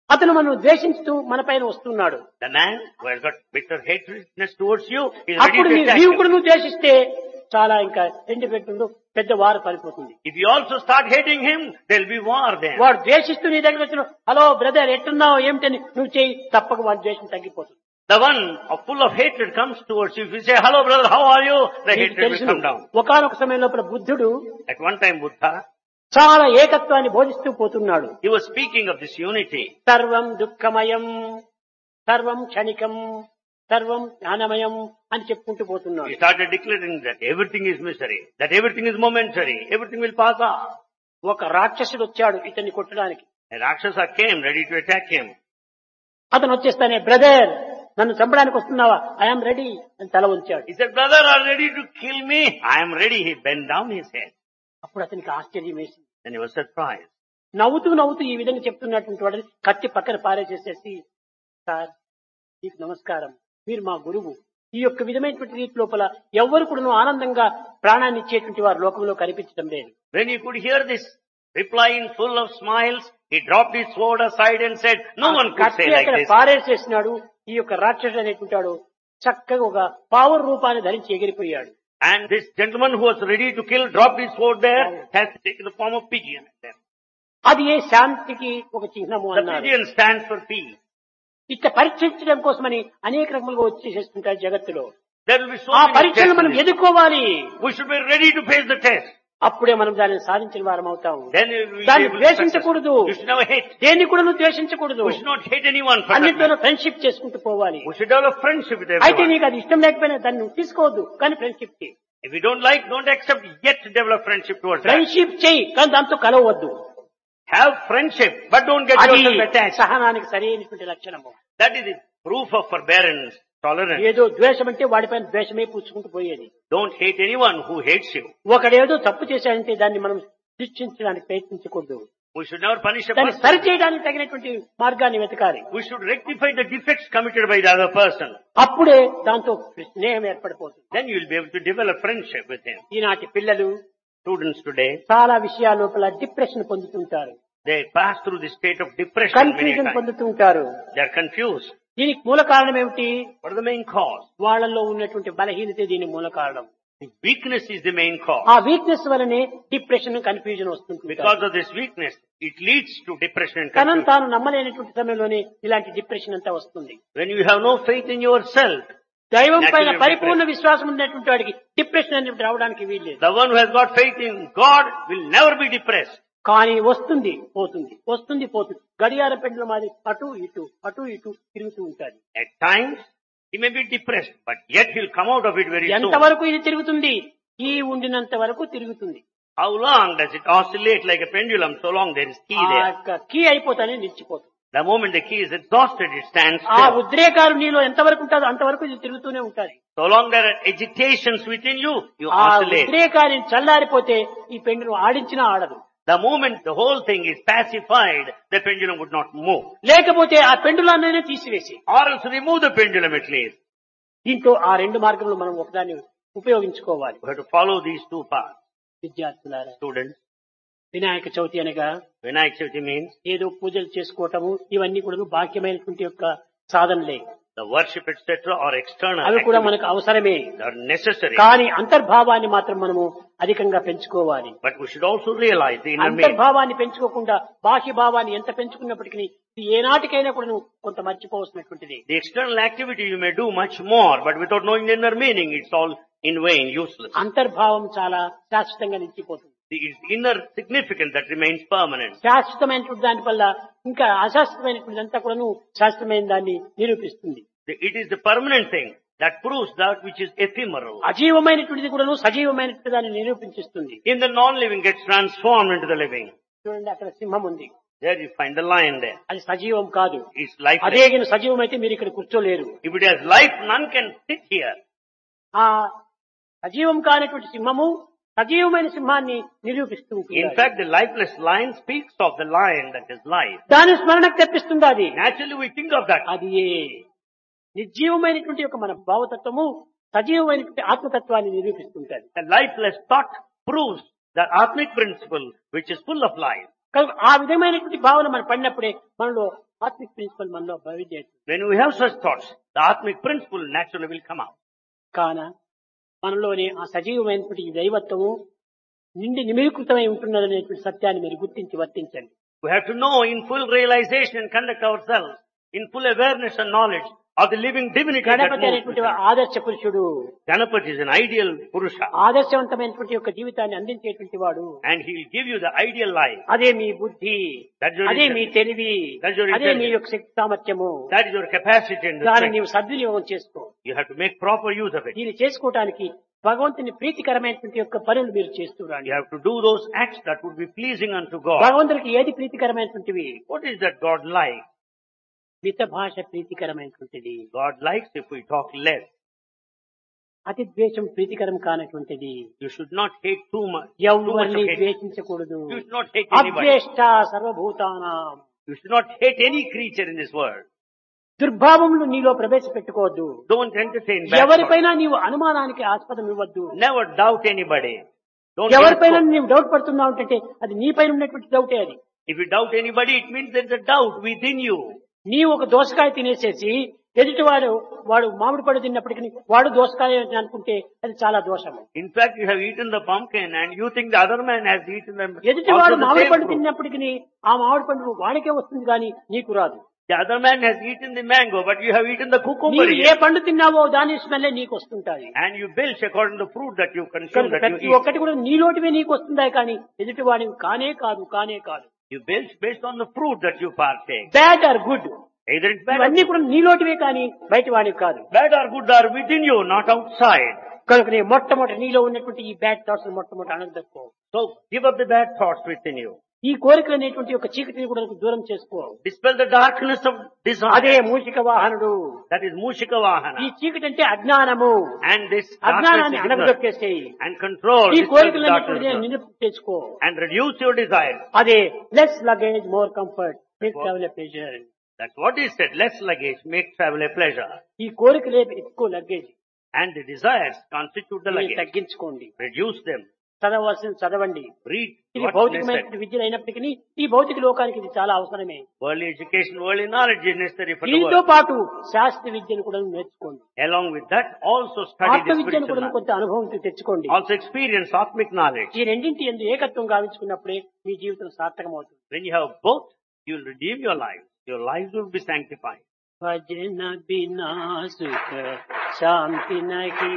అతను మనం ద్వేషించుతూ మన పైన వస్తున్నాడు The man who has got bitter hatredness towards you is ready అప్పుడు to నీ- attack నీవు you. కూడా నువ్వు ద్వేషిస్తే చాలా ఇంకా ఎండి పెట్టిందో పెద్ద వారు పడిపోతుంది If you also start hating him, there'll be war then. వాడు ద్వేషిస్తూ నీ దగ్గర వచ్చిన హలో బ్రదర్ ఎట్టున్నావు ఏమిటని నువ్వు చేయి తప్పక వాడి ద్వేషం తగ్గిపోతుంది The one uh, full of hatred comes towards you. If you say, hello brother, how are you? The నీకు hatred will తెలుసు come down. ఒకనొక సమయం లోపల బుద్ధుడు At one time Buddha, చాలా ఏకత్వాన్ని బోధిస్తూ పోతున్నాడు he was speaking of this unity. సర్వం దుఃఖమయం సర్వం క్షణికం సర్వం జ్ఞానమయం అని చెప్పుకుంటూ పోతున్నాడు He started declaring that everything is misery, that everything is momentary, everything will pass off. ఒక రాక్షసుడు వచ్చాడు ఇతన్ని కొట్టడానికి A Rakshasa came ready to attack him. అతను వచ్చేస్తానే బ్రదర్ నన్ను చంపడానికి వస్తున్నావా ఐఎమ్ రెడీ అని తల ఉంచాడు He said, brother, are you ready to kill me? I am ready. He bent down his head. అప్పుడు అతనికి ఆశ్చర్యం వేసింది Then he was surprised. నవ్వుతూ నవ్వుతూ ఈ విధంగా చెప్తున్నటువంటి వాడిని కత్తి పక్కన పారేసేసేసి సార్ మీకు నమస్కారం మీరు మా గురువు ఈ యొక్క విధమైనటువంటి రీతి లోపల ఎవ్వరు కూడా ఆనందంగా ప్రాణాన్ని ఇచ్చేటువంటి వారు లోకంలో కనిపించడం లేదు When he could hear this replying full of smiles, he dropped his sword aside and said, no one could కత్తి say like అక్కడ this. పారేసేసినాడు ఈ యొక్క రాక్షసుడు అనేటువంటి చక్కగా ఒక పావుర రూపాన్ని ధరించి ఎగిరిపోయాడు And this gentleman who was ready to kill dropped his sword there, has taken the form of pigeon. అది ఏ శాంతికి ఒక చిహ్నము The అన్నారు pigeon stands for peace. ఇట్లా పరీక్షించడం కోసమని అనేక రకములుగా వచ్చేసేస్తుంటారు జగత్తులో There will be so ఆ many పరీక్షలు tests. మనం ఎదుర్కోవాలి We should be ready to face the test. అప్పుడే మనం దానిని సాధించిన వారం అవుతాము Then we will be దాన్ని able to success. ద్వేషించకూడదు You should never hate. దేన్ని కూడా నువ్వు ద్వేషించకూడదు We should not hate anyone for that అన్నింటిలో matter. ఫ్రెండ్షిప్ చేసుకుంటూ పోవాలి We should develop friendship with అయితే everyone. నీకు అది ఇష్టం లేకపోయినా దాన్ని నువ్వు తీసుకోవద్దు కానీ ఫ్రెండ్షిప్ చేయి If you don't like, don't accept, yet develop friendship towards that. Friendship చేయి కానీ దాంతో కలవద్దు Have friendship, but don't get అది yourself attached. సహనానికి సరైనటువంటి లక్షణము That is the proof of forbearance, tolerance. ఏదో ద్వేషం అంటే వాడిపైన ద్వేషమే పూచుకుంటూ పోయేది Don't hate anyone who hates you. ఒకడేదో తప్పు చేశాడంటే దాన్ని మనం శిక్షించడానికి ప్రయత్నించకూడదు We should never punish a దాన్ని person. సరి చేయడానికి తగినటువంటి మార్గాన్ని వెతకాలి We should rectify the defects committed by the other person. అప్పుడే దాంతో స్నేహం ఏర్పడిపోతుంది Then you will be able to develop friendship with him. ఈనాటి పిల్లలు Students today, చాలా విషయాల లోపల డిప్రెషన్ పొందుతుంటారు they pass through the state of depression many confusion times. పొందుతుంటారు They are confused. దీనికి మూల కారణం ఏమిటి What is the main cause? వాళ్ళల్లో ఉన్నటువంటి బలహీనత దీని మూల కారణం The weakness is the main cause. ఆ వీక్నెస్ వలనే డిప్రెషన్ కన్ఫ్యూజన్ వస్తుంది Because of this weakness, it leads to depression and తనను confusion. తాను నమ్మలేనటువంటి సమయంలోనే ఇలాంటి డిప్రెషన్ అంతా వస్తుంది When you have no faith in yourself, దైవం పైన Naturally పరిపూర్ణ విశ్వాసం ఉన్నటువంటి వాడికి డిప్రెషన్ అనేది రావడానికి వీల్లేదు the one who has got faith in God will never be depressed. కానీ వస్తుంది పోతుంది వస్తుంది పోతుంది గడియార పెండ్ల మాది అటు ఇటు అటు ఇటు తిరుగుతూ ఉంటుంది At times, he may be depressed, but yet he'll come out of it very soon. ఎంతవరకు ఇది తిరుగుతుంది ఈ ఉండినంత వరకు తిరుగుతుంది How long does it oscillate like a pendulum? So long there is key ఆ there. యొక్క కీ అయిపోతానే నిలిచిపోతుంది The moment the key is exhausted, it stands ఆ still. ఉద్రేకాలు నీలో ఎంతవరకు ఉంటుందో అంతవరకు ఇది తిరుగుతూనే ఉంటుంది So long there are agitations within you, you ఆ oscillate. ఉద్రేకాన్ని చల్లారిపోతే ఈ పెండును ఆడించినా ఆడదు The moment the whole thing is pacified, the pendulum would not move. లేకపోతే ఆ పెండులాన్నైనా తీసివేసి Or else remove the pendulum at least. దీంతో ఆ రెండు మార్గంలో మనం ఒకదాన్ని ఉపయోగించుకోవాలి We have to follow these two paths. విద్యార్థులారా Students, వినాయక చవితి అనగా Vinayak Chavati means ఏదో పూజలు చేసుకోవటము ఇవన్నీ కూడా బాహ్యమైనటువంటి యొక్క సాధనలే the worship etc. are external. అవి కూడా activities. మనకు అవసరమే They are necessary. కానీ అంతర్భావాన్ని మాత్రం మనము అధికంగా పెంచుకోవాలి But we should also realize the inner meaning. అంతర్భావాన్ని పెంచుకోకుండా బాహ్య భావాన్ని ఎంత పెంచుకున్నప్పటికీ ఇది ఏనాటికైనా కూడా నువ్వు కొంత మర్చిపోవలసినటువంటిది The external activity you may do much more, but without knowing the inner meaning, it's all in vain, useless. అంతర్భావం చాలా శాశ్వతంగా నిలిచిపోతుంది The it's inner significance that remains permanent. శాశ్వతమైనటువంటి దాని వల్ల ఇంకా అశాశ్వతమైనటువంటి అంతా కూడాను శాశ్వతమైన దాన్ని నిరూపిస్తుంది The- It is the permanent thing that proves that which is ephemeral. అజీవమైనటువంటిది కూడాను సజీవమైనటువంటి దాన్ని నిరూపించిస్తుంది In the non-living gets transformed into the living. చూడండి అక్కడ సింహం ఉంది There you find the lion there. అది సజీవం కాదు It's lifeless. అదే గిన సజీవం అయితే మీరు ఇక్కడ కూర్చోలేరు If it has life, none can sit here. ఆ సజీవం కానటువంటి సింహము సజీవమైన సింహాన్ని నిరూపిస్తూ In ఉంటుంది fact, the lifeless lion speaks of the lion that is life. దాని స్మరణకు తెప్పిస్తుంది అది Naturally, we think of that. అది ఏ నిర్జీవమైనటువంటి ఒక మన భావతత్వము సజీవమైనటువంటి ఆత్మతత్వాన్ని నిరూపిస్తుంటది The lifeless thought proves the Atmic principle, which is full of life. కనుక ఆ విధమైనటువంటి భావన మనం పడినప్పుడే మనలో ఆత్మిక్ ప్రిన్సిపల్ మనలో బయలుదేరు When we have such thoughts, the Atmic principle naturally will come out. కాన మనలోని ఆ సజీవమైనటువంటి ఈ దైవత్వము నిండి నిమిలీకృతమై ఉంటున్నదనేటువంటి సత్యాన్ని మీరు గుర్తించి వర్తించండి We have to know in full realization and conduct ourselves in full awareness and knowledge of the living divinity that Ganapati moves అనేటువంటి within us. ఆదర్శ పురుషుడు Ganapati is an ideal Purusha ఆదర్శవంతమైనటువంటి యొక్క జీవితాన్ని అందించేటువంటి వాడు and he will give you the ideal life. అదే మీ బుద్ధి That's your అదే మీ intelligence. తెలివి That's your అదే మీ intelligence. యొక్క శక్తి సామర్థ్యము That is your capacity and the దాన్ని strength. నీవు సద్వినియోగం చేసుకో You have to make proper use of it. దీన్ని చేసుకోవటానికి భగవంతుని ప్రీతికరమైనటువంటి యొక్క పనులు మీరు చేస్తున్నారు You have to do those acts that would be pleasing unto God. భగవంతునికి ఏది ప్రీతికరమైనటువంటివి What is that God likes? మిత భాష ప్రీతికరమైనటువంటిది God likes if we talk less. అతి ద్వేషం ప్రీతికరం కానటువంటిది You should not hate too much. Too much ఎవరిని of hate. ద్వేషించకూడదు You should not hate anybody. అభ్యేష్ట సర్వభూతానాం You should not hate any creature in this world. దుర్భావములు నీలో ప్రవేశపెట్టుకోవద్దు Don't entertain bad thoughts. ఎవరిపైన నీవు అనుమానానికి ఆస్పదం ఇవ్వద్దు Never doubt anybody. Don't get ఎవరిపైన so- నీవు doubt పడుతున్నావు అంటే అది నీపైన ఉన్నటువంటి డౌటే అది If you doubt anybody, it means there's a doubt within you. నీవు ఒక దోసకాయ తినేసేసి ఎదుటివాడు వాడు మామిడి పడు తిన్నప్పటికీ వాడు దోసకాయ అని అనుకుంటే అది చాలా దోషము In fact, you have eaten the pumpkin and you think the other man has eaten them. ఎదుటివాడు also the మామిడి same పండు fruit. తిన్నప్పటికీ ఆ మామిడి పండు వాడికే వస్తుంది కానీ నీకు రాదు The other man has eaten the mango, but you have eaten the cucumber. నీవు ఏ here. పండు తిన్నావో దాని స్మెల్లే నీకు వస్తుంటాది And you belch according to the fruit that you consume, కనుక that you ప్రతి eat. ఒక్కటి కూడా నీలోటివే నీకు వస్తుందా కానీ ఎదుటివాడివి కానే కాదు కానే కాదు You belch based on the fruit that you partake. Bad or good Either it's bad, ఇవన్నీ కూడా నీలోటివే కానీ బయట వాడివి కాదు bad or good are within you, not outside. కనుక నీ మొట్టమొదటి నీలో ఉన్నటువంటి ఈ బ్యాడ్ థాట్స్ మొట్టమొదటి అణగదక్కో So give up the bad thoughts within you. ఈ కోరికలు అనేటువంటి ఒక చీకటిని కూడా దూరం చేసుకో Dispel the darkness of అదే desire. Mushika వాహనుడు That is Mushika ఈ Vahana. చీకటి అంటే అజ్ఞానము And this darkness అజ్ఞానాన్ని is ignorance. అణగదొక్కేసేయి And control, ఈ dispel the కోరికలు darkness అనేటువంటి of- నిలుపు తెచ్చుకో and reduce your desires. అదే less luggage more comfort travel pleasure That's what he said. Less luggage, make travel a pleasure. ఈ కోరికలే ఎక్కువ luggage And the desires constitute the ఇవి luggage. తగ్గించుకోండి Reduce them. చదవలసిన చదవండి Read ఇది what భౌతికమైన necessary. విద్యలు అయినప్పటికీ ఈ భౌతిక లోకానికి ఇది చాలా అవసరమే Worldly education, worldly knowledge is necessary for the దీనితో world. పాటు శాస్త్ర విద్యను కూడా నేర్చుకోండి Along with that, also study ఆత్మ the విద్యను spiritual కూడా knowledge. కొంత అనుభవం తెచ్చుకోండి Also experience Atmic knowledge. ఈ రెండింటి ఎందు ఏకత్వం గావించుకున్నప్పుడే మీ జీవితం సార్థకమవుతుంది When you have both, you will redeem your lives. Your lives will be sanctified. భజన బినా సుఖ శాంతి నహి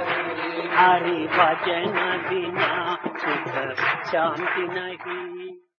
హరి భజన బినా సుఖ శాంతి నహి